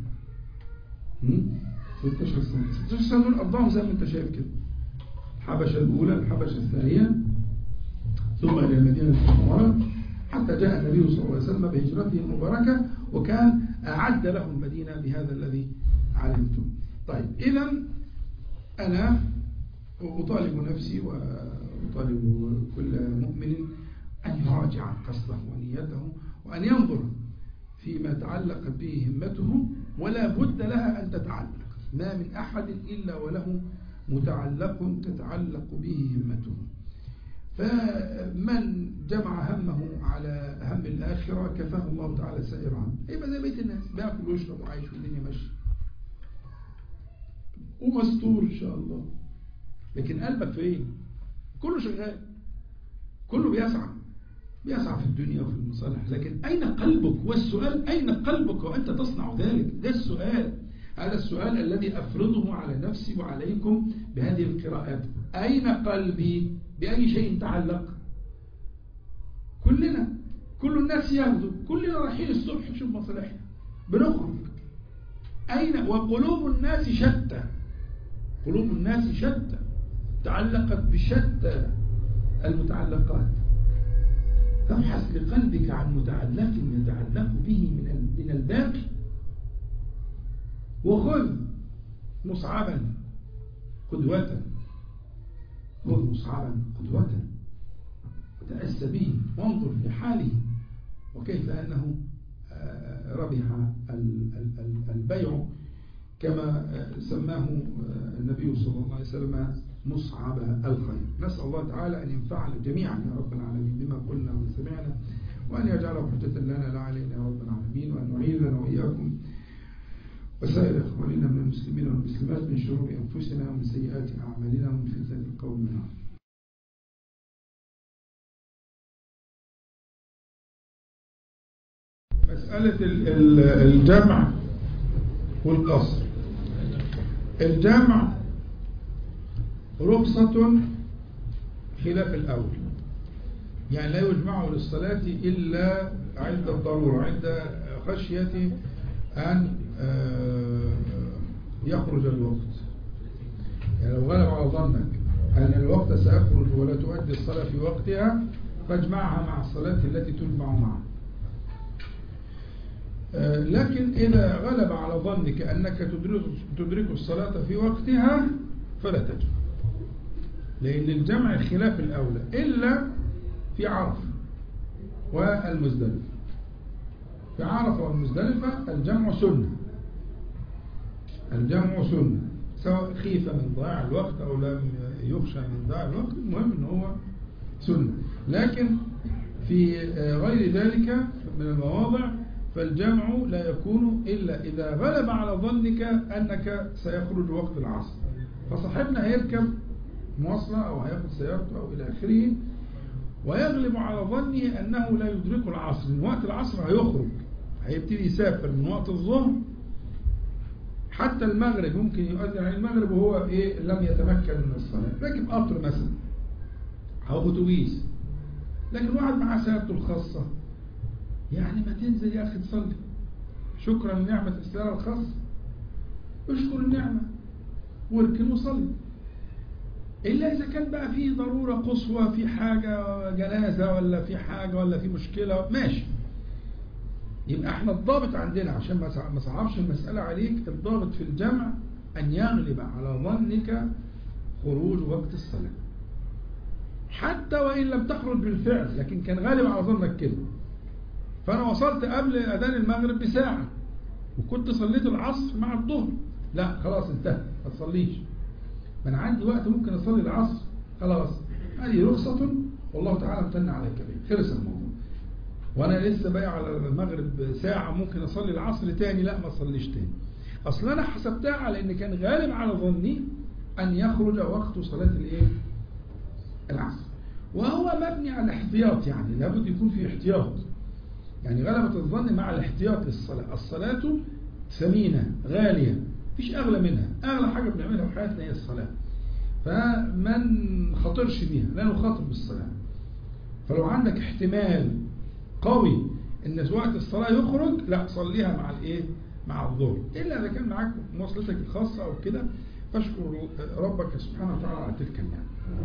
16 سنة 16 سنة دول قضاهم زي ما انت شايف كده الحبشة الأولى الحبشة الثانية ثم إلى المدينة المنورة حتى جاء النبي صلى الله عليه وسلم بهجرته المباركة وكان أعد له المدينة بهذا الذي علمته طيب إذا أنا أطالب نفسي وأطالب كل مؤمن أن يراجع قصده ونيته وأن ينظر فيما تعلقت به همته ولا بد لها أن تتعلق ما من أحد إلا وله متعلق تتعلق به همته فمن جمع همه على هم الآخرة كفاه الله تعالى سائر هم يبقى زي بيت الناس بياكل ويشرب وعايش والدنيا ماشيه ومستور إن شاء الله لكن قلبك فين كله شغال كله بيسعى بيسعى في الدنيا وفي المصالح لكن أين قلبك والسؤال أين قلبك وأنت تصنع ذلك ده السؤال هذا السؤال الذي أفرضه على نفسي وعليكم بهذه القراءات أين قلبي بأي شيء تعلق كلنا كل الناس ياخذوا كلنا رايحين الصبح نشوف مصالحنا بنخرج أين وقلوب الناس شتى قلوب الناس شتى تعلقت بشتى المتعلقات فابحث لقلبك عن متعلق يتعلق به من من الباقي وخذ مصعبا قدوة خذ مصعبا قدوة وتأسى به وانظر في حاله وكيف أنه ربح البيع كما سماه النبي صلى الله عليه وسلم مصعب الخير نسأل الله تعالى أن ينفعنا جميعا يا رب العالمين بما قلنا وسمعنا وأن يجعله حجة لنا لا علينا يا رب العالمين وأن يعيذنا وإياكم وسائر إخواننا من المسلمين والمسلمات من شرور أنفسنا ومن سيئات أعمالنا ومن فتنة القوم والنار مسألة الجمع والقصر الجمع رخصة خلاف الأول يعني لا يجمع للصلاة إلا عند الضرورة عند خشية أن يخرج الوقت يعني لو غلب على ظنك أن الوقت سيخرج ولا تؤدي الصلاة في وقتها فاجمعها مع الصلاة التي تجمع معها لكن إذا غلب على ظنك أنك تدرك, تدرك الصلاة في وقتها فلا تجمع لأن الجمع خلاف الأولى إلا في عرفة والمزدلفة في عرفة والمزدلفة الجمع سنة الجمع سنة سواء خيف من ضياع الوقت أو لم يخشى من ضياع الوقت المهم أنه هو سنة لكن في غير ذلك من المواضع فالجمع لا يكون إلا إذا غلب على ظنك أنك سيخرج وقت العصر فصاحبنا هيركب مواصلة أو هياخد سيارته أو إلى آخره ويغلب على ظنه أنه لا يدرك العصر من وقت العصر هيخرج هيبتدي يسافر من وقت الظهر حتى المغرب ممكن يؤذن عن المغرب وهو إيه لم يتمكن من الصلاة راكب قطر مثلا أو أتوبيس لكن واحد معاه سيارته الخاصة يعني ما تنزل يا أخي تصلي شكرا لنعمة السيارة الخاصة اشكر النعمة واركن وصلي إلا إذا كان بقى فيه ضرورة قصوى في حاجة جنازة ولا في حاجة ولا في مشكلة ماشي يبقى احنا الضابط عندنا عشان ما صعبش المسألة عليك الضابط في الجمع أن يغلب على ظنك خروج وقت الصلاة حتى وإن لم تخرج بالفعل لكن كان غالب على ظنك كده فأنا وصلت قبل أذان المغرب بساعة وكنت صليت العصر مع الظهر لا خلاص انتهى ما تصليش من عندي وقت ممكن أصلي العصر خلاص هذه رخصة والله تعالى امتن عليك بيه خلص الموضوع وانا لسه بايع على المغرب ساعة ممكن اصلي العصر تاني لا ما اصليش تاني اصل انا حسبتها على ان كان غالب على ظني ان يخرج وقت صلاة الايه العصر وهو مبني على الاحتياط يعني لابد يكون في احتياط يعني غلبة الظن مع الاحتياط للصلاة الصلاة ثمينة غالية مفيش أغلى منها أغلى حاجة بنعملها في حياتنا هي الصلاة فما نخاطرش بيها لا نخاطر بالصلاة فلو عندك احتمال قوي ان وقت الصلاة يخرج لا صليها مع الايه مع الظهر الا اذا كان معاك مواصلتك الخاصة او كده فاشكر ربك سبحانه وتعالى على تلك النعمة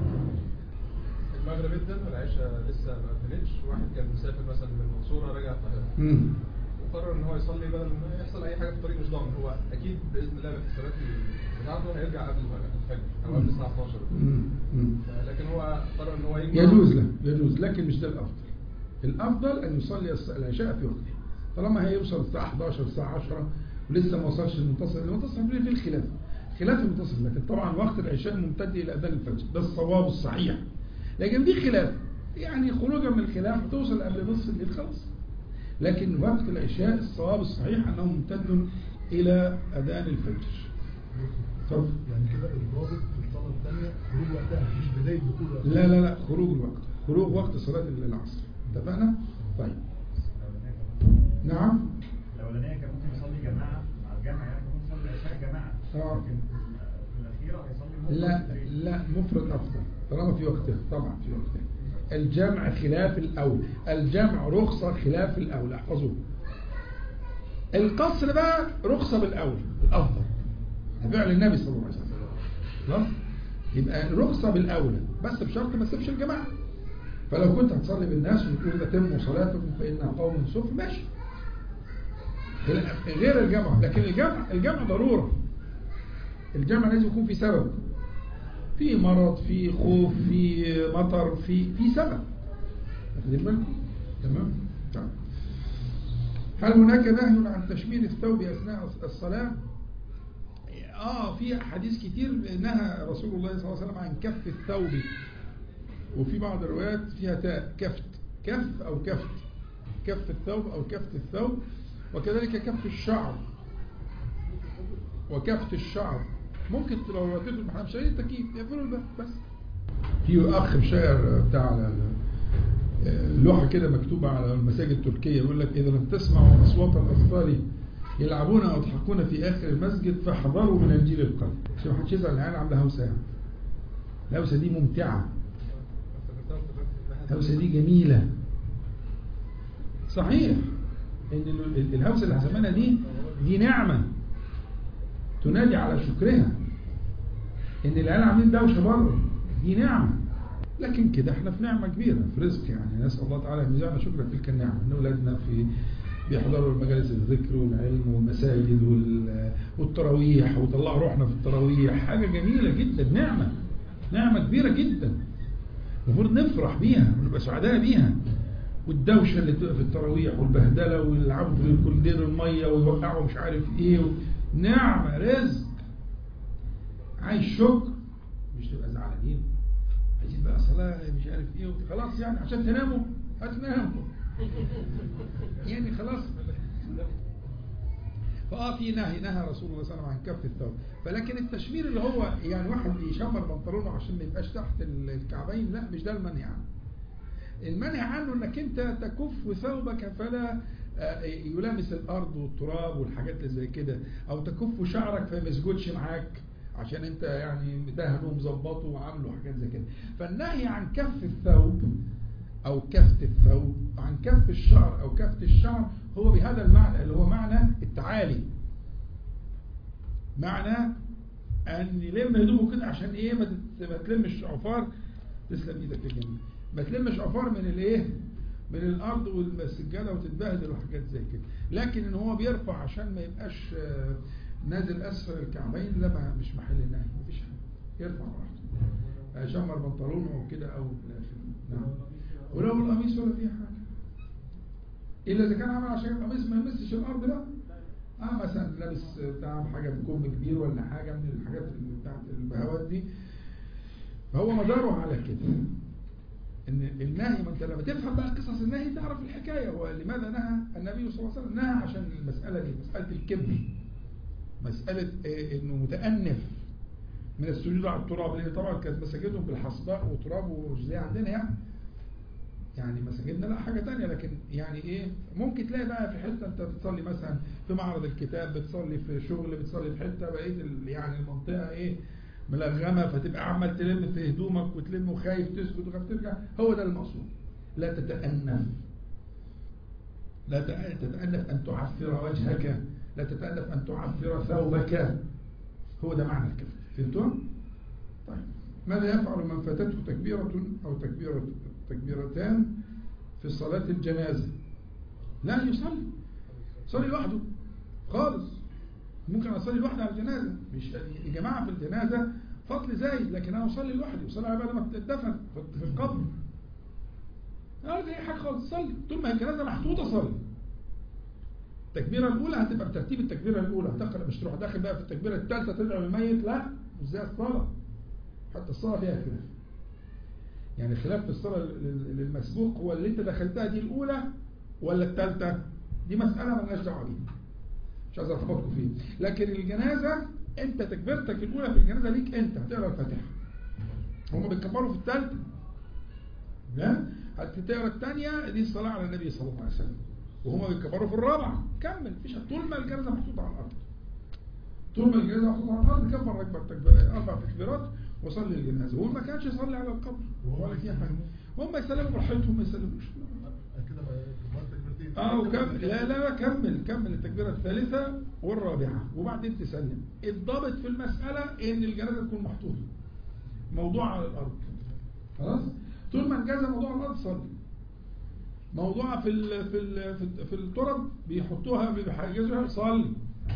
المغرب ادن والعشاء لسه ما ادنتش واحد كان مسافر مثلا من المنصورة راجع القاهرة وقرر ان هو يصلي بدل ما يحصل اي حاجه في الطريق مش ضامن هو اكيد باذن الله بالحسابات بتاعته هيرجع قبل الفجر او قبل الساعه 12 لكن هو قرر ان هو يجمع يجوز له يجوز لكن مش ده الافضل الافضل ان يصلي العشاء في وقته طالما هيوصل الساعه 11 الساعه 10 ولسه ما وصلش المنتصف المنتصف فيه الخلاف خلاف المنتصف لكن طبعا وقت العشاء ممتد الى اذان الفجر ده الصواب الصحيح لكن في خلاف يعني خروجا من الخلاف توصل قبل نصف الليل خلاص لكن وقت العشاء الصواب الصحيح أنه ممتد إلى أذان الفجر اتفضل يعني كده الضابط في الصلاه الثانيه خروج وقتها مش بدايه دخول وقتها لا لا لا خروج الوقت خروج وقت صلاة العصر اتفقنا؟ طيب نعم الاولانيه كان ممكن يصلي جماعه مع الجامع يعني ممكن يصلي العشاء جماعه آه. لكن في الاخيره هيصلي مفرد لا في البيت. لا مفرد أفضل طالما في وقتها طبعا في وقتها الجمع خلاف الأولى الجمع رخصة خلاف الأولى احفظوه القصر بقى رخصة بالأولى الأفضل فعل النبي صلى الله عليه وسلم خلاص يبقى رخصة بالأولى بس بشرط ما تسيبش الجماعة فلو كنت هتصلي بالناس وتقول تتم صلاتكم فإنها قوم سفر ماشي غير الجمع لكن الجمع الجمع ضرورة الجمع لازم يكون في سبب في مرض في خوف في مطر في في سبب واخدين بالكم تمام طيب هل هناك نهي عن تشمير الثوب اثناء الصلاه اه في حديث كتير نهى رسول الله صلى الله عليه وسلم عن كف الثوب وفي بعض الروايات فيها تاء كفت كف او كفت كف الثوب او كفت الثوب وكذلك كف الشعر وكفت الشعر ممكن لو رتبوا المحرم شايل التكييف يقفلوا الباب بس في اخ شاعر بتاع لوحه كده مكتوبه على المساجد التركيه يقول لك اذا لم تسمعوا اصوات الاطفال يلعبون او يضحكون في اخر المسجد فاحذروا من الجيل القادم عشان ما حدش يزعل العيال عامله هوسه يعني الهوسه دي ممتعه الهوسه دي جميله صحيح ان ال- الهوسه اللي هسمينا دي دي نعمه تنادي على شكرها ان العيال عاملين دوشه بره دي نعمه لكن كده احنا في نعمه كبيره في رزق يعني نسال الله تعالى ان يجعلنا شكرا تلك النعمه ان اولادنا في بيحضروا مجالس الذكر والعلم والمساجد وال- والتراويح وطلعوا روحنا في التراويح حاجه جميله جدا نعمه نعمه كبيره جدا المفروض نفرح بيها ونبقى سعداء بيها والدوشه اللي بتبقى في التراويح والبهدله ويلعبوا في كولدير الميه ويوقعوا مش عارف ايه و... نعمه رزق عايز شكر مش تبقى زعلانين عايزين بقى صلاه مش عارف ايه خلاص يعني عشان تناموا هتناموا يعني خلاص فاه في نهي نهى رسول الله صلى الله عليه وسلم عن كف الثوب فلكن التشمير اللي هو يعني واحد يشمر بنطلونه عشان ما يبقاش تحت الكعبين لا مش ده المنهي عنه المنهي عنه انك انت تكف ثوبك فلا آه، يلامس الارض والتراب والحاجات اللي زي كده او تكف شعرك فما يسجدش معاك عشان انت يعني مدهنه ومظبطه وعامله حاجات زي كده فالنهي عن كف الثوب او كفت الثوب عن كف الشعر او كفت الشعر هو بهذا المعنى اللي هو معنى التعالي معنى ان يلم هدومه كده عشان ايه ما تت- ما تلمش عفار تسلم ايدك يا جميل ما تلمش عفار من الايه من الارض والسجاده وتتبهدل وحاجات زي كده لكن ان هو بيرفع عشان ما يبقاش آه، نازل اسفل الكعبين لا ما- مش محل النهي مفيش حاجه يرفع براحته آه، شمر بنطلونه او كده او في الاخر نعم ولو القميص ولا فيه حاجه الا اذا كان عامل عشان القميص ما يمسش الارض بقى اه مثلا لابس بتاع حاجه بكم كبير ولا حاجه من الحاجات اللي بتاعت البهوات دي فهو مداره على كده ان النهي ما انت لما تفهم بقى قصص النهي تعرف الحكايه هو لماذا نهى النبي صلى الله عليه وسلم نهى عشان المساله دي مساله الكبر مساله آه، انه متانف من السجود على التراب لان طبعا كانت مساجدهم بالحصباء وتراب ومش زي عندنا يعني يعني مساجدنا لا حاجة تانية لكن يعني ايه ممكن تلاقي بقى في حتة انت بتصلي مثلا في معرض الكتاب بتصلي في شغل بتصلي في حتة بقيت ال- يعني المنطقة ايه ملغمة فتبقى عمال تلم في هدومك وتلم وخايف تسجد وخايف ترجع هو ده المقصود لا تتأنف لا تت- تتأنف أن تعفر وجهك لا تتأنف أن تعفر ثوبك هو ده معنى الكفر فهمتوا؟ طيب ماذا يفعل من فاتته تكبيرة أو تكبيرة تكبيرتان في صلاة الجنازة لا يصلي صلي لوحده خالص ممكن أصلي لوحدي على الجنازة مش الجماعة في الجنازة فضل زايد لكن أنا أصلي لوحدي أصلي على بعد ما تدفن في في القبر لا دي حاجة خالص صلي طول ما الجنازة محطوطة صلي التكبيرة الأولى هتبقى بترتيب التكبيرة الأولى هتدخل مش تروح داخل بقى في التكبيرة الثالثة تدعو للميت لا مش زي الصلاة حتى الصلاة فيها خلاف يعني الخلاف في الصلاة لل- للمسبوق هو اللي انت دخلتها دي الأولى ولا الثالثة دي مسألة مالناش دعوة بيها مش عايز ارتبطكم فيه لكن الجنازة انت تكبيرتك الأولى في الجنازة ليك انت هتقرا الفاتحة هم بيكبروا في الثالثة لا هتقرا الثانية دي الصلاة على النبي صلى الله عليه وسلم وهم بيكبروا في الرابعة كمل مفيش طول ما الجنازة محطوطة على الأرض طول ما الجنازة محطوطة على الأرض كبر أكبر تكبير أربع تكبيرات وصلي الجنازة وهو ما كانش يصلي على القبر ولا فيها حاجة هم يسلموا براحتهم ما يسلموش كده بقى كبرت تكبيرتين اه وكمل لا لا لا كمل كمل التكبيرة الثالثة والرابعة وبعدين تسلم الضابط في المسألة ان الجنازة تكون محطوطة موضوع على الارض خلاص طول ما الجنازة موضوع على الارض صلي موضوع في ال في ال في, في الترب بيحطوها بيحجزوها صلي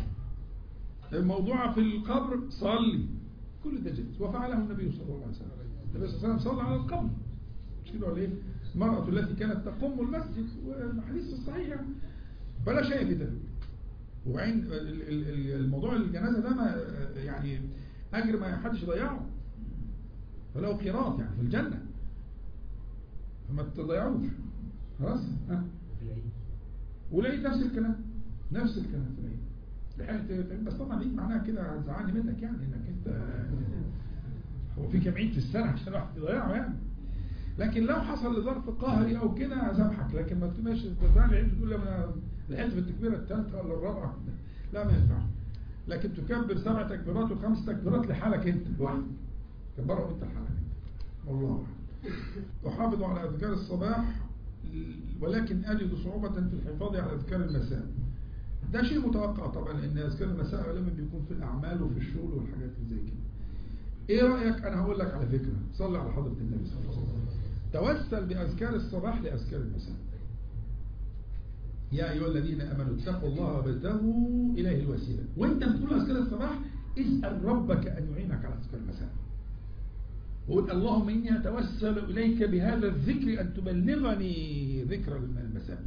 الموضوع في القبر صلي كل ده جائز وفعله النبي صلى الله عليه وسلم النبي صلى الله عليه وسلم صلى على القبر مش كده ولا ايه المرأة التي كانت تقوم المسجد والحديث الصحيح يعني. فلا شيء في ذلك وبعدين ال- ال- ال- الموضوع الجنازة ده ما يعني أجر ما حدش يضيعه فله قيراط يعني في الجنة فما تضيعوش خلاص ها والعيد نفس الكلام نفس الكلام في العيد لحقت بس طبعا العيد معناها كده هتزعلني منك يعني انك انت هو في كام عيد في السنة عشان الواحد يضيعه يعني لكن لو حصل لظرف قهري او كده هسامحك لكن ما تبقاش تزعل العيد تقول لي انا لحقت في التكبيره الثالثه ولا الرابعه لا ما ينفعش لكن تكبر سبع تكبيرات وخمس تكبيرات لحالك انت لوحدك كبرهم انت لحالك انت والله أعلم. احافظ على اذكار الصباح ولكن اجد صعوبه في الحفاظ على اذكار المساء ده شيء متوقع طبعا لان اذكار المساء غالبا بيكون في الاعمال وفي الشغل والحاجات اللي زي كده ايه رايك انا هقول لك على فكره صلي على حضره النبي صلى الله عليه وسلم توسل باذكار الصباح لاذكار المساء يا ايها الذين امنوا اتقوا الله وابتغوا اليه الوسيله وانت بتقول اذكار الصباح اسال ربك ان يعينك على اذكار المساء وقل اللهم اني اتوسل اليك بهذا الذكر ان تبلغني ذكر المساء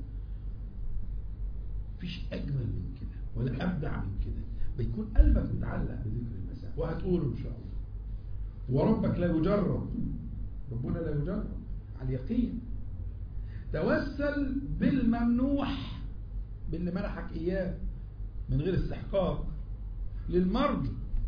مفيش اجمل من كده ولا ابدع من كده بيكون قلبك متعلق بذكر المساء وهتقوله ان شاء الله وربك لا يجرب ربنا لا يجرب على اليقين توسل بالممنوح باللي منحك اياه من غير استحقاق للمرجو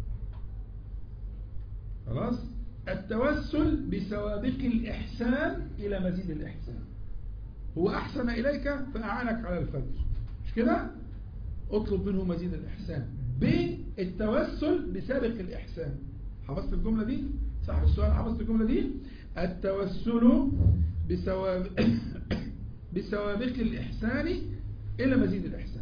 خلاص التوسل بسوابق الإحسان إلى مزيد الإحسان هو أحسن إليك فأعانك على الفجر مش كده اطلب منه مزيد الإحسان بالتوسل بسابق الإحسان حفظت الجملة دي صح السؤال حفظت الجملة دي التوسل بسوابق بسوابق الإحسان إلى مزيد الإحسان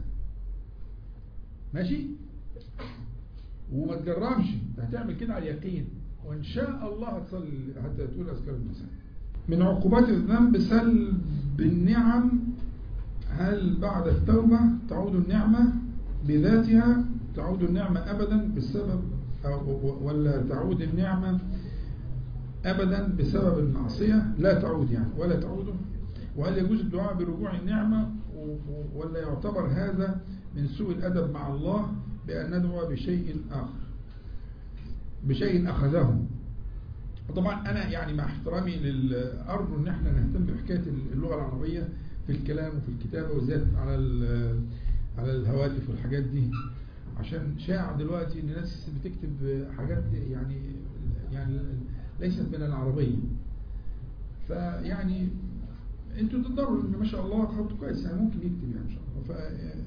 ماشي وما تجربش هتعمل كده على اليقين وإن شاء الله هتصلي حتى تقول أذكار المساء من عقوبات الذنب سلب النعم هل بعد التوبة تعود النعمة بذاتها تعود النعمة أبدا بسبب أو ولا تعود النعمة أبدا بسبب المعصية لا تعود يعني ولا تعود وهل يجوز الدعاء برجوع النعمة ولا يعتبر هذا من سوء الأدب مع الله بأن ندعو بشيء آخر بشيء أخذه طبعا أنا يعني مع احترامي للأرجو أن احنا نهتم بحكاية اللغة العربية في الكلام وفي الكتابة وزيادة على على الهواتف والحاجات دي عشان شائع دلوقتي ان الناس بتكتب حاجات يعني يعني ليست من العربية فيعني انتوا تقدروا ان ما شاء الله خط كويس يعني ممكن يكتب يعني ان شاء الله ف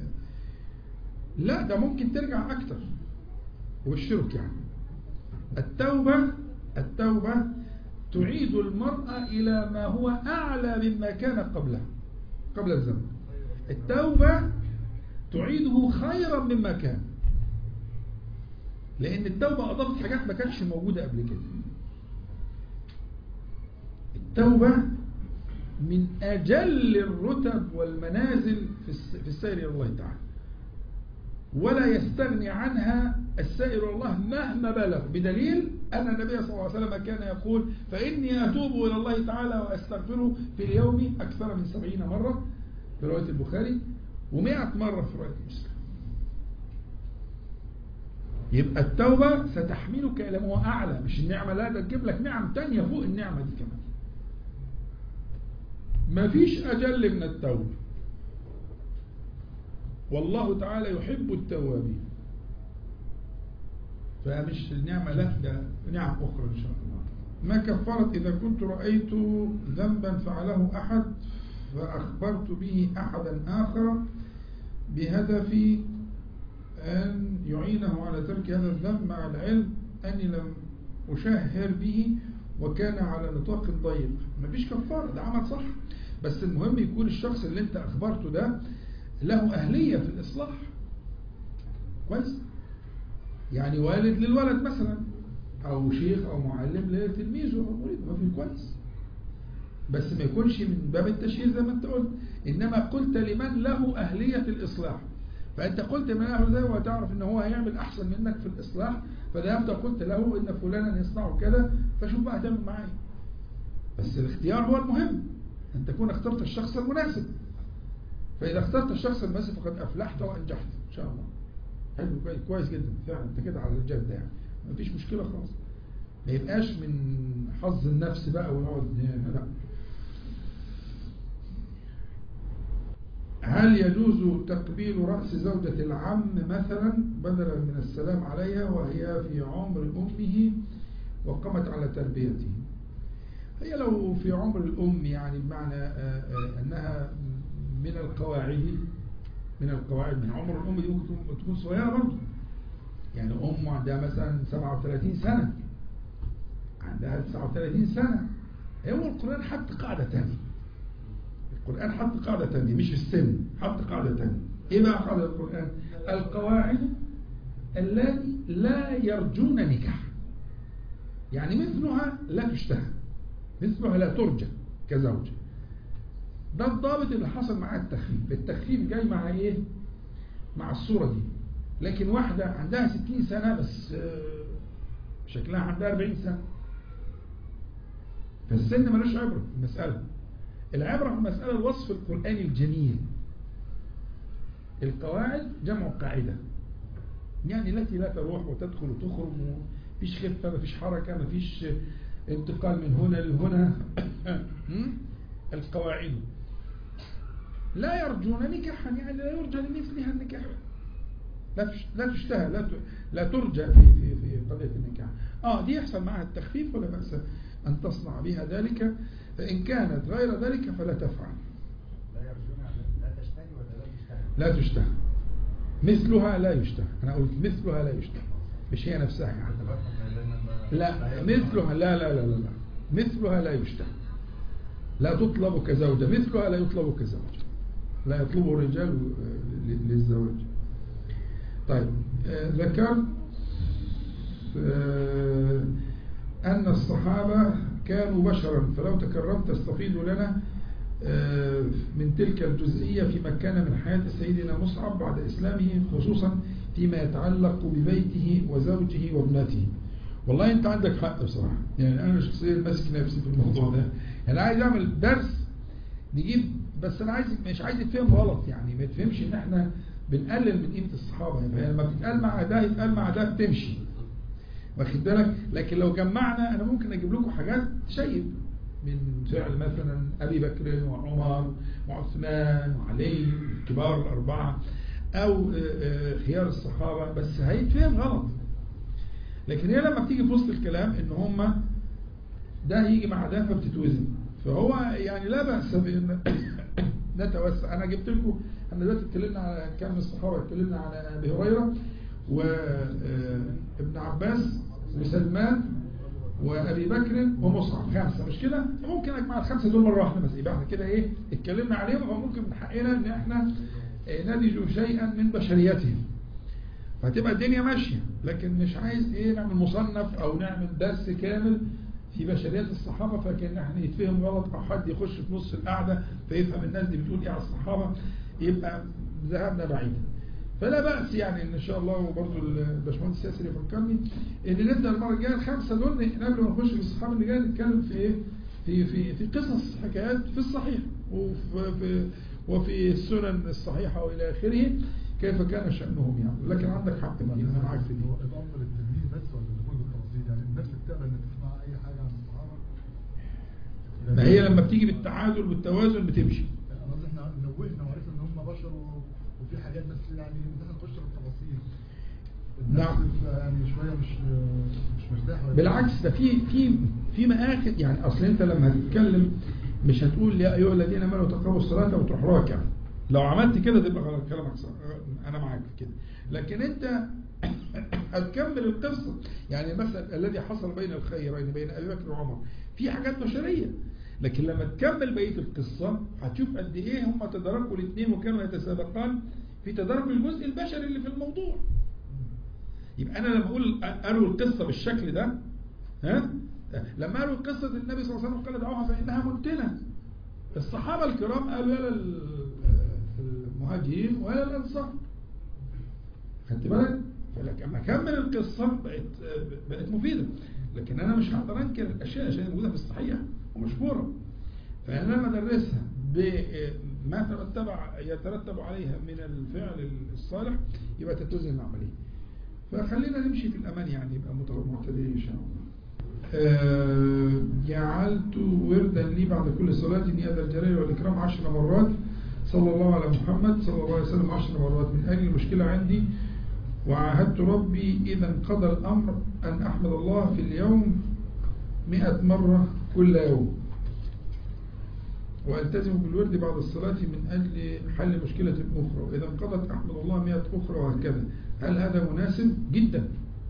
لا ده ممكن ترجع اكتر وبشرك يعني التوبة التوبة تعيد المرأة إلى ما هو أعلى مما كان قبله قبل الزمن التوبة تعيده خيرا مما كان لأن التوبة أضافت حاجات ما كانتش موجودة قبل كده التوبة من أجل الرتب والمنازل في السير إلى الله تعالى ولا يستغني عنها السائر إلى الله مهما بلغ بدليل أن النبي صلى الله عليه وسلم كان يقول فإني أتوب إلى الله تعالى وأستغفره في اليوم أكثر من سبعين مرة في رواية البخاري ومئة مرة في رواية مسلم يبقى التوبة ستحملك إلى ما هو أعلى مش النعمة لا ده تجيب لك نعم تانية فوق النعمة دي كمان مفيش أجل من التوبة والله تعالى يحب التوابين فمش النعمة لا ده نعم أخرى إن شاء الله ما كفرت إذا كنت رأيت ذنبا فعله أحد فأخبرت به أحدا آخر بهدف أن يعينه على ترك هذا الذنب مع العلم أني لم أشهر به وكان على نطاق ضيق مفيش كفارة ده عمل صح بس المهم يكون الشخص اللي انت أخبرته ده له أهلية في الإصلاح كويس يعني والد للولد مثلا أو شيخ أو معلم لتلميذه أو مريض ما في كويس بس ما يكونش من باب التشهير زي ما انت قلت إنما قلت لمن له أهلية الإصلاح فأنت قلت من أهل ذلك وتعرف إن هو هيعمل أحسن منك في الإصلاح فذهبت قلت له إن فلانا يصنع كذا فشوف بقى هتعمل معاه بس الاختيار هو المهم أن تكون اخترت الشخص المناسب فإذا اخترت الشخص المناسب فقد أفلحت وأنجحت إن شاء الله حلو كويس كويس جدا فعلا أنت كده على الجد يعني مفيش مشكلة خالص ما يبقاش من حظ النفس بقى ونقعد لا هل يجوز تقبيل رأس زوجة العم مثلا بدلا من السلام عليها وهي في عمر أمه وقامت على تربيته هي لو في عمر الأم يعني بمعنى أنها من القواعد من القواعد من عمر الأم دي ممكن تكون صغيرة برضه يعني أم عندها مثلا 37 سنة عندها 39 سنة هو القرآن حط قاعدة تانية القرآن حط قاعدة تانية مش في السن حط قاعدة تانية ايه بقى قاعدة القرآن القواعد التي لا يرجون نكاح يعني مثلها لا تشتهى مثلها لا ترجى كزوجة ده الضابط اللي حصل مع التخفيف التخفيف جاي مع ايه مع الصورة دي لكن واحدة عندها 60 سنة بس شكلها عندها 40 سنة فالسن ملوش عبرة في المسألة العبرة في المسألة الوصف القرآني الجميل القواعد جمع قاعدة يعني التي لا تروح وتدخل وتخرج مفيش خفة مفيش حركة مفيش انتقال من هنا لهنا القواعد لا يرجون نكاحا يعني لا يرجى لمثلها النكاح لا لا تشتهى لا لا ترجى في في في قضيه النكاح اه دي يحصل معها التخفيف ولا باس ان تصنع بها ذلك فان كانت غير ذلك فلا تفعل لا يرجون لا تشتهي ولا لا تشتهي لا تشتهى مثلها لا يشتهى انا قلت مثلها لا يشتهى مش هي نفسها يعني لا مثلها لا لا لا لا, لا. مثلها لا يشتهى لا تطلب كزوجة مثلها لا يطلب كزوجة لا يطلبه الرجال للزواج طيب آه ذكرت آه أن الصحابة كانوا بشرا فلو تكرمت تستفيد لنا آه من تلك الجزئية فيما كان من حياة سيدنا مصعب بعد إسلامه خصوصا فيما يتعلق ببيته وزوجه وابنته والله انت عندك حق بصراحة يعني انا شخصيا ماسك نفسي في الموضوع ده يعني عايز اعمل درس نجيب بس انا عايز مش عايز يتفهم غلط يعني ما تفهمش ان احنا بنقلل من قيمة الصحابة يعني لما بتتقال مع ده يتقال مع ده بتمشي واخد بالك لكن لو جمعنا انا ممكن اجيب لكم حاجات تشيب من فعل مثلا ابي بكر وعمر وعثمان وعلي الكبار الاربعه او خيار الصحابه بس هيتفهم غلط لكن هي لما بتيجي في وسط الكلام ان هم ده يجي مع ده فبتتوزن فهو يعني لا بأس بأن نتوسع أنا جبت لكم احنا دلوقتي اتكلمنا على كام من الصحابة اتكلمنا على أبي هريرة وابن عباس وسلمان وأبي بكر ومصعب خمسة مش كده ممكن أجمع الخمسة دول مرة واحدة بس يبقى احنا كده إيه اتكلمنا عليهم وممكن من حقنا إن احنا ندج شيئا من بشريتهم فهتبقى الدنيا ماشية لكن مش عايز ايه نعمل مصنف او نعمل درس كامل في بشريات الصحابة فكان احنا يتفهم غلط او حد يخش في نص القعدة فيفهم الناس دي بتقول ايه على الصحابة يبقى ذهبنا بعيدا فلا بأس يعني ان شاء الله وبرضه الباشمهندس ياسر يفكرني ان نبدا المره الجايه الخمسه دول قبل ما نخش في الصحابه اللي جايه نتكلم في ايه في في في قصص حكايات في الصحيح وفي في وفي السنن الصحيحه والى اخره كيف كان شأنهم يعني لكن عندك حق دي انا معاك في دي هو الامر للتلميذ بس ولا لكل التفاصيل يعني النفس بتقبل انك تسمع اي حاجه عن الصحابه ما هي لما بتيجي بالتعادل والتوازن بتمشي انا قصدي احنا نوهنا وعرفنا ان هم بشر و- وفي حاجات بس يعني ان احنا نخش في التفاصيل نعم. الناس يعني شويه مش مش مرتاح ولا- بالعكس ده في في في مآخذ يعني اصل انت لما هتتكلم مش هتقول يا ايها الذين امنوا تقربوا الصلاه وتروح راكع لو عملت كده تبقى غلط كلامك صح انا معاك في كده لكن انت هتكمل القصه يعني مثلا الذي حصل بين الخيرين بين ابي بكر وعمر في حاجات بشريه لكن لما تكمل بقيه القصه هتشوف قد ايه هم تداركوا الاثنين وكانوا يتسابقان في تدارك الجزء البشري اللي في الموضوع يبقى انا لما اقول اروي القصه بالشكل ده ها لما اروي قصه النبي صلى الله عليه وسلم قال دعوها فانها منتنه الصحابه الكرام قالوا يا لل- المهاجرين ولا الانصار خدت بالك فلك اما اكمل القصه بقت بقت مفيده لكن انا مش هقدر انكر الاشياء عشان موجوده في الصحيح ومشهوره فانا لما ادرسها بما ترتب يترتب عليها من الفعل الصالح يبقى تتوزن العمليه فخلينا نمشي في الأمان يعني يبقى مت- معتدلين إن شاء الله آه، جعلت وردا لي بعد كل صلاة يا ذا الجلال والإكرام عشر مرات صلى الله على محمد صلى الله عليه وسلم عشر مرات من أجل المشكلة عندي وعاهدت ربي إذا انقضى الأمر أن أحمد الله في اليوم مئة مرة كل يوم والتزم بالورد بعد الصلاة من أجل حل مشكلة أخرى وإذا انقضت أحمد الله مئة أخرى وهكذا هل هذا مناسب؟ جدا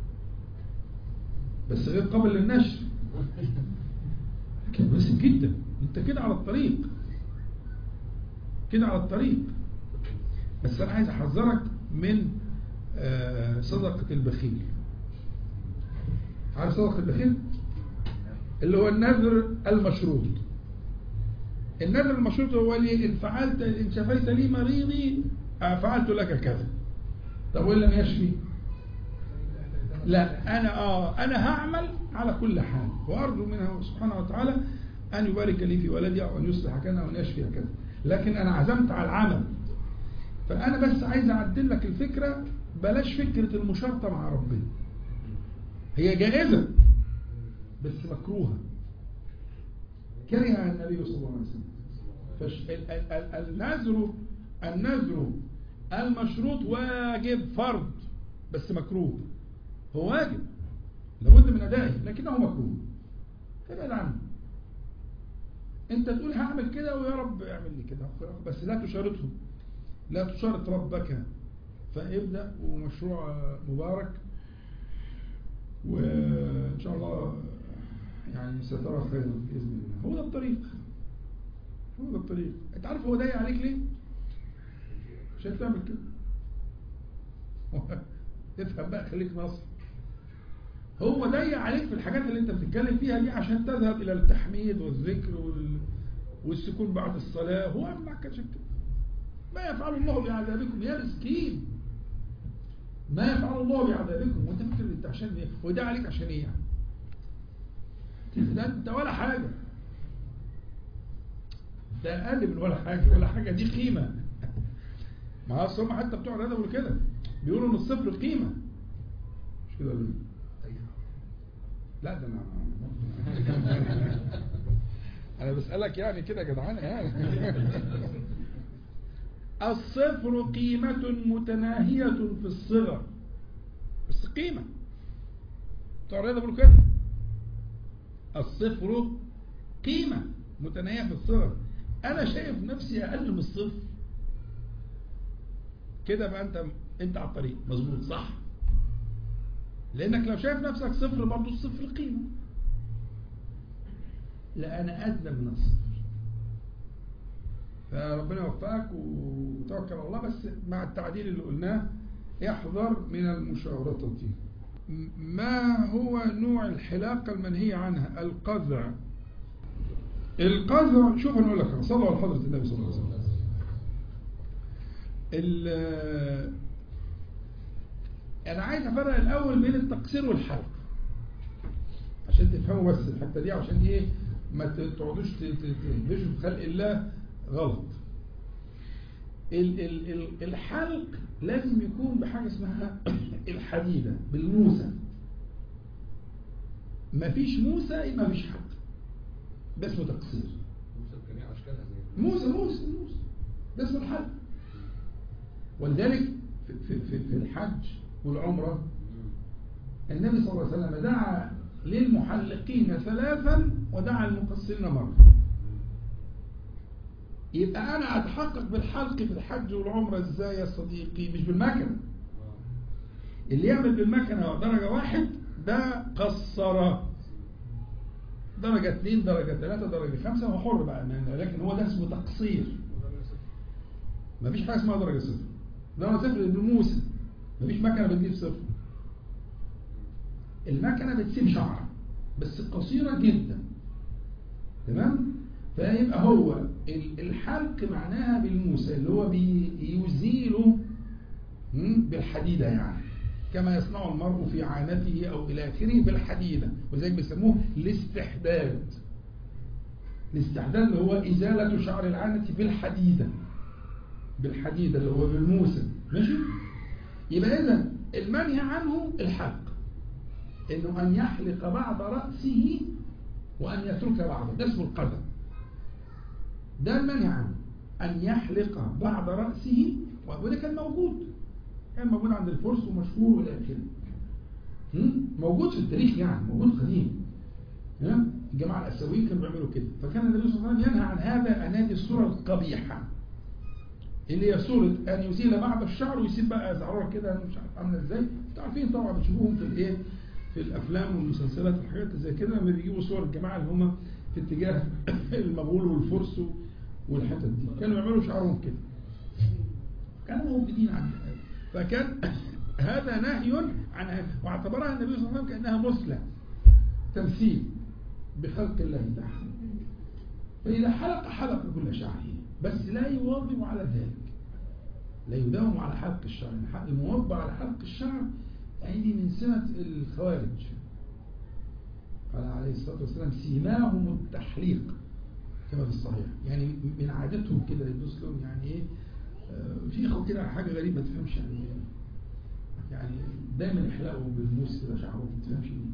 بس غير قابل للنشر لكن مناسب جدا انت كده على الطريق كده على الطريق بس أنا عايز أحذرك من آه، صدقة البخيل عارف صدقة البخيل؟ اللي هو النذر المشروط النذر المشروط هو لي إن فعلت إن شفيت لي مريضي آه، فعلت لك كذا طب وإن لم يشفي لا أنا آه أنا هعمل على كل حال وأرجو منه سبحانه وتعالى أن يبارك لي في ولدي أو أن يصلح كذا أو أن يشفي كذا لكن أنا عزمت على العمل فأنا بس عايز أعدل لك الفكرة بلاش فكرة المشارطة مع ربنا هي جائزة بس مكروهة كره النبي صلى الله عليه وسلم فش ال- ال- ال- النذر النذر المشروط واجب فرض بس مكروه هو واجب لابد من ادائه لكنه مكروه ابعد عنه انت تقول هعمل كده ويا رب اعمل لي كده بس لا تشارطه لا تشارط ربك فابدأ ومشروع مبارك وإن شاء الله يعني سترى خيرا بإذن الله هو ده الطريق هو ده الطريق انت عارف هو ضايق عليك ليه عشان تعمل كده افهم بقى خليك ناصر هو ضيق عليك في الحاجات اللي انت بتتكلم فيها دي عشان تذهب الى التحميد والذكر وال... والسكون بعد الصلاة هو عامل معاك عشان كده ما يفعل الله بعذابكم يا مسكين ما يفعل الله بعذابكم وانت فاكر انت عشان ايه وده عليك عشان ايه يعني ده انت ولا حاجة ده اقل من ولا حاجة ولا حاجة دي قيمة ما اصل هم حتى بتوع الرياضة بيقولوا كده بيقولوا ان الصفر قيمة مش كده ولا ايه؟ لا ده انا انا بسألك يعني كده يا جدعان يعني الصفر قيمة متناهية في الصغر بس قيمة بتوع الرياضة بيقولوا كده الصفر قيمة متناهية في الصغر انا شايف نفسي اقل من الصفر كده بقى انت انت على الطريق مظبوط صح لانك لو شايف نفسك صفر برضه الصفر قيمة لا انا ادنى من الصفر فربنا يوفقك وتوكل على الله بس مع التعديل اللي قلناه احذر من المشاورطة دي ما هو نوع الحلاقة المنهية عنها القذع القذع شوف انا اقول لك صلوا على حضرة النبي صلى الله عليه وسلم ال- انا عايز افرق الاول بين التقصير والحلق عشان تفهموا بس الحته دي عشان ايه ما ت- تقعدوش ت- ت- تهبشوا في خلق الله غلط ال- ال- ال- الحلق لازم يكون بحاجه اسمها الحديده بالموسى مفيش موسى يبقى مفيش حلق ده اسمه تقصير موسى بجميع اشكالها زي موسى موسى موسى ده اسمه الحج ولذلك في, في, في, في الحج والعمرة النبي صلى الله عليه وسلم دعا للمحلقين ثلاثا ودعا للمقصرين مرة يبقى أنا أتحقق بالحلق في الحج والعمرة إزاي يا صديقي مش بالمكنة اللي يعمل بالمكنة درجة واحد ده قصر درجة اثنين درجة ثلاثة درجة خمسة هو حر بقى لكن هو ده اسمه تقصير مفيش حاجة اسمها درجة صفر درجة صفر ابن موسى مفيش مكنة بتجيب صفر المكنة بتسيب شعرة بس قصيرة جدا تمام فيبقى هو الحلق معناها بالموسى اللي هو بيزيله بالحديدة يعني كما يصنع المرء في عانته أو إلى آخره بالحديدة وذلك بيسموه الاستحداد الاستحداد اللي هو إزالة شعر العانة بالحديدة بالحديدة اللي هو بالموسى ماشي يبقى إذا المنهي عنه الحلق إنه أن يحلق بعض رأسه وأن يترك بعضه ده اسمه القدم ده المنهي عنه أن يحلق بعض رأسه وده كان موجود كان موجود عند الفرس ومشهور والى اخره موجود في التاريخ يعني موجود قديم الجماعة الأسيويين كانوا بيعملوا كده فكان النبي صلى الله عليه وسلم ينهى عن هذا أن هذه الصورة القبيحة اللي هي صورة أن يزيل بعض الشعر ويسيب بقى زعرور كده مش عارف عاملة ازاي انتوا عارفين طبعا بتشوفوهم في الايه في الأفلام والمسلسلات والحاجات زي كده لما بيجيبوا صور الجماعة اللي هم في اتجاه المغول والفرس والحتت دي كانوا يعملوا شعرهم كده كانوا موجودين عند فكان هذا نهي عن هذا واعتبرها النبي صلى الله عليه وسلم كأنها مثلى تمثيل بخلق الله تعالى فإذا حلق حلق كل شعره بس لا يواظب على ذلك لا يداوم على حلق الشعر المواظبة على حلق الشعر يعني من سمة الخوارج قال عليه الصلاة والسلام سيماهم التحليق كما في الصحيح يعني من عادتهم كده يدوس لهم يعني ايه في اخوه كده حاجه غريبه ما تفهمش يعني يعني دايما يحلقوا بالموس كده شعرهم ما تفهمش ليه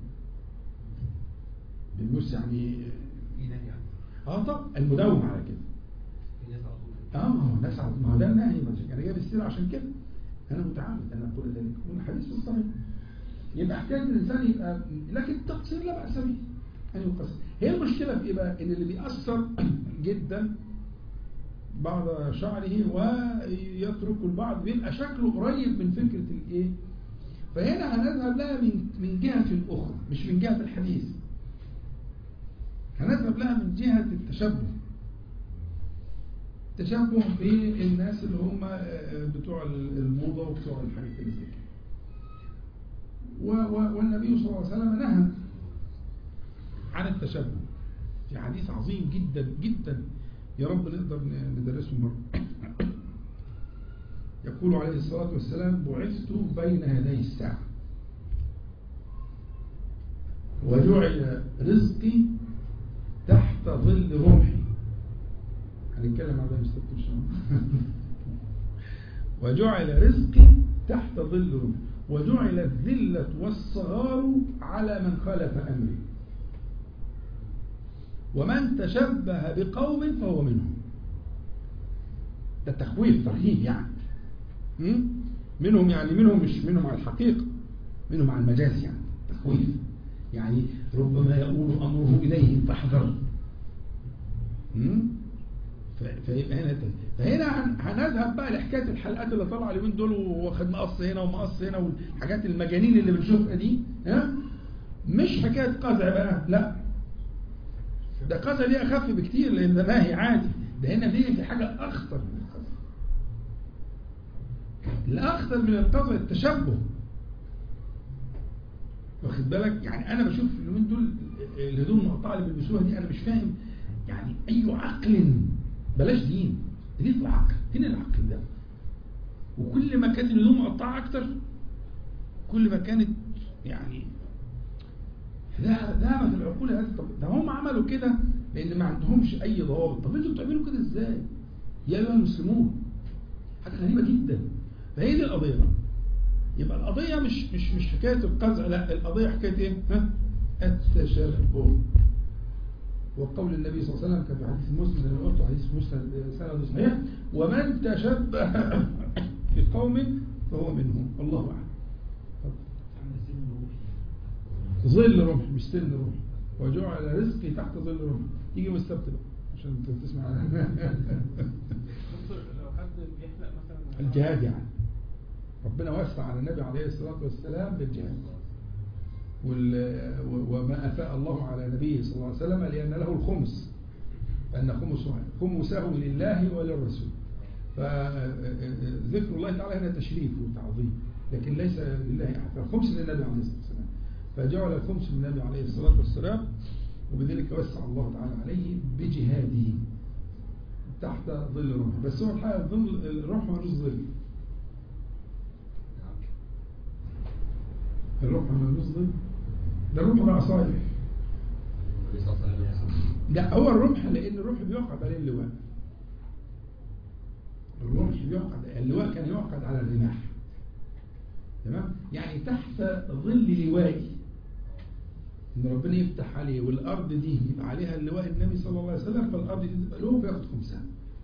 بالموس يعني يعني اه طب المداوم على كده اه ما هو الناس ما هو ده النهي انا جايب السيره عشان كده انا متعمد ان اقول ذلك والحديث في الصحيح يبقى حكايه الانسان يبقى لكن التقصير لا باس به ان يقصر هي المشكله في ايه بقى ان اللي بيأثر جدا بعض شعره ويترك البعض بيبقى شكله قريب من فكرة الايه فهنا هنذهب لها من من جهة أخرى مش من جهة الحديث هنذهب لها من جهة التشبه تشبه بالناس اللي هم بتوع الموضة وبتوع الحاجات اللي زي كده والنبي صلى الله عليه وسلم نهى عن التشبه في حديث عظيم جدا جدا يا رب نقدر ندرسه مرة يقول عليه الصلاة والسلام بعثت بين يدي الساعة وجعل رزقي تحت ظل رمحي هنتكلم عن ده مستقبل إن شاء الله وجعل رزقي تحت ظل رمحي وجعل الذلة والصغار على من خالف أمري ومن تشبه بقوم فهو منهم ده تخويف ترهيب يعني م? منهم يعني منهم مش منهم على الحقيقة منهم على المجاز يعني تخويف يعني ربما يقول أمره إليهم فاحذر فيبقى هنا فهنا هنذهب بقى لحكاية الحلقات اللي طالعه اليومين دول واخد مقص هنا ومقص هنا والحاجات المجانين اللي بنشوفها دي ها مش حكاية قزع بقى لا ده قزع دي أخف بكتير لأن ده ناهي عادي ده هنا دي في حاجة أخطر من القزع الأخطر من القزع التشبه واخد بالك يعني أنا بشوف اليومين دول الهدوم المقطعة اللي بيلبسوها دي أنا مش فاهم يعني أي عقل بلاش دين دين العقل فين العقل ده وكل ما كانت الهدوم مقطعة أكتر كل ما كانت يعني ذهبت العقول هذه طب ده هم عملوا كده لان ما عندهمش اي ضوابط طب انتوا بتعملوا كده ازاي يا ايها المسلمون حاجه غريبه جدا فهي دي القضيه بقى يبقى القضيه مش مش مش حكايه القزع لا القضيه حكايه ايه ها التشبه وقول النبي صلى الله عليه وسلم كان في حديث مسلم اللي قلته حديث مسلم سند صحيح ومن تشبه بقوم فهو منهم الله اعلم ظل رمح مش سن رمح وجعل رزقي تحت ظل رمح تيجي من السبت بقى عشان انت تسمع دكتور لو حد بيحلق مثلا الجهاد يعني ربنا وسع على النبي عليه الصلاة والسلام بالجهاد وال- و- وما أفاء الله على نبيه صلى الله عليه وسلم لأن له الخمس فأن خمسه خمسه لله وللرسول فذكر الله تعالى هنا تشريف وتعظيم لكن ليس لله أحد فالخمس للنبي عليه الصلاة والسلام فجعل الخمس للنبي عليه الصلاة والسلام وبذلك وسع الله تعالى عليه بجهاده تحت ظل الرمح بس هو الحقيقة ظل الرمح ملوش ظل الرمح ملوش ظل ده الرمح بقى صاير لا هو الرمح لأن الرمح بيعقد عليه اللواء الرمح بيعقد اللواء كان يعقد على الرماح تمام يعني تحت ظل لوائي ان ربنا يفتح عليه والارض دي يبقى عليها اللواء النبي صلى الله عليه وسلم فالارض دي تبقى له فياخد خمسها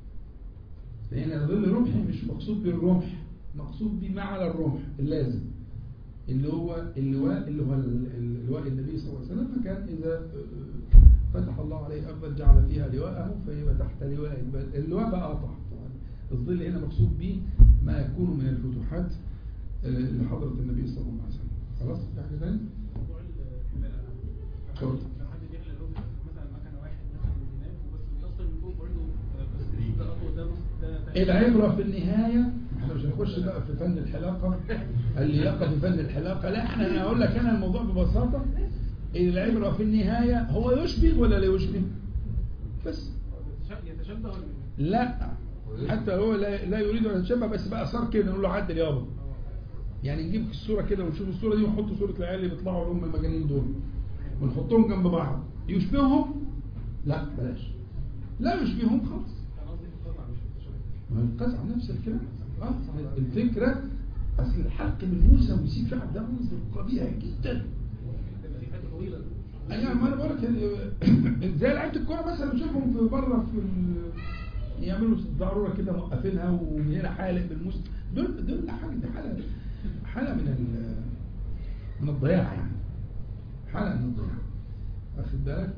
لان ظل رمحي مش مقصود بالرمح مقصود بما على الرمح اللازم اللي هو اللواء اللي هو ال- ال- اللواء النبي صلى الله عليه وسلم فكان اذا فتح الله عليه ارضا جعل فيها لواءه فيبقى تحت لواء يبقى اللواء بقى قطع طبعا الظل هنا مقصود به ما يكون من الفتوحات آه، لحضرة النبي صلى الله عليه وسلم خلاص في حاجة ثانية؟ موضوع الحلاقه لو اتفضل. حد- لو حد بيحلق له مثلا مكنه واحد مثلا من هناك وبس بيقصر من فوق برضه بس ده اطول ده نص ده العبرة في النهاية احنا مش هنخش بقى في فن الحلاقة اللياقة في فن الحلاقة لا احنا انا هقول لك انا الموضوع ببساطة العبرة في النهاية هو يشبه ولا لا يشبه بس يتشبه ولا لا حتى هو لا, لا يريد ان يتشبه بس بقى صار كده نقول له عدل يابا يعني نجيب الصورة كده ونشوف الصورة دي ونحط صورة العيال اللي بيطلعوا اللي هم المجانين دول ونحطهم جنب بعض يشبههم لا بلاش لا يشبههم خالص كان قصدي في القطع مش في التشبه ما هو القزع نفس الكلام اه الفكرة اصل الحق من موسى ويسيب شعب ده منظر قبيح جدا تبقى دي حته طويله ايوه ما انا بقول لك ال- زي لعيبه الكوره مثلا بنشوفهم في بره في ال- يعملوا ضروره كده موقفينها ومن هنا حالق بالموس دول دول حاجه دي حاله حاله من ال- من الضياع يعني حاله من الضياع واخد بالك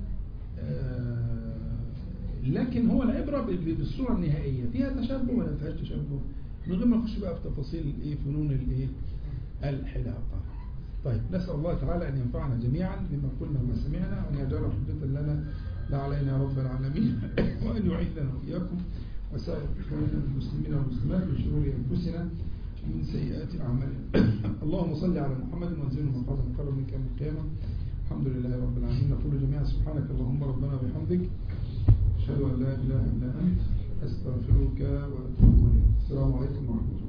آه، لكن هو العبره ب- ب- بالصوره النهائيه فيها تشبه ولا ما فيهاش تشبه من غير ما نخش بقى في تفاصيل ايه فنون الايه الحلاقه طيب نسأل الله تعالى أن ينفعنا جميعا بما قلنا وما سمعنا وأن يجعل حجة لنا لا علينا يا رب العالمين وأن يعيذنا وإياكم وسائر إخواننا المسلمين والمسلمات من شرور أنفسنا ومن سيئات أعمالنا اللهم صل على محمد وانزله مقاما مقرب منك يوم القيامة الحمد لله رب العالمين نقول جميعا سبحانك اللهم ربنا وبحمدك أشهد أن لا إله إلا أنت أستغفرك وأتوب إليك السلام عليكم ورحمة الله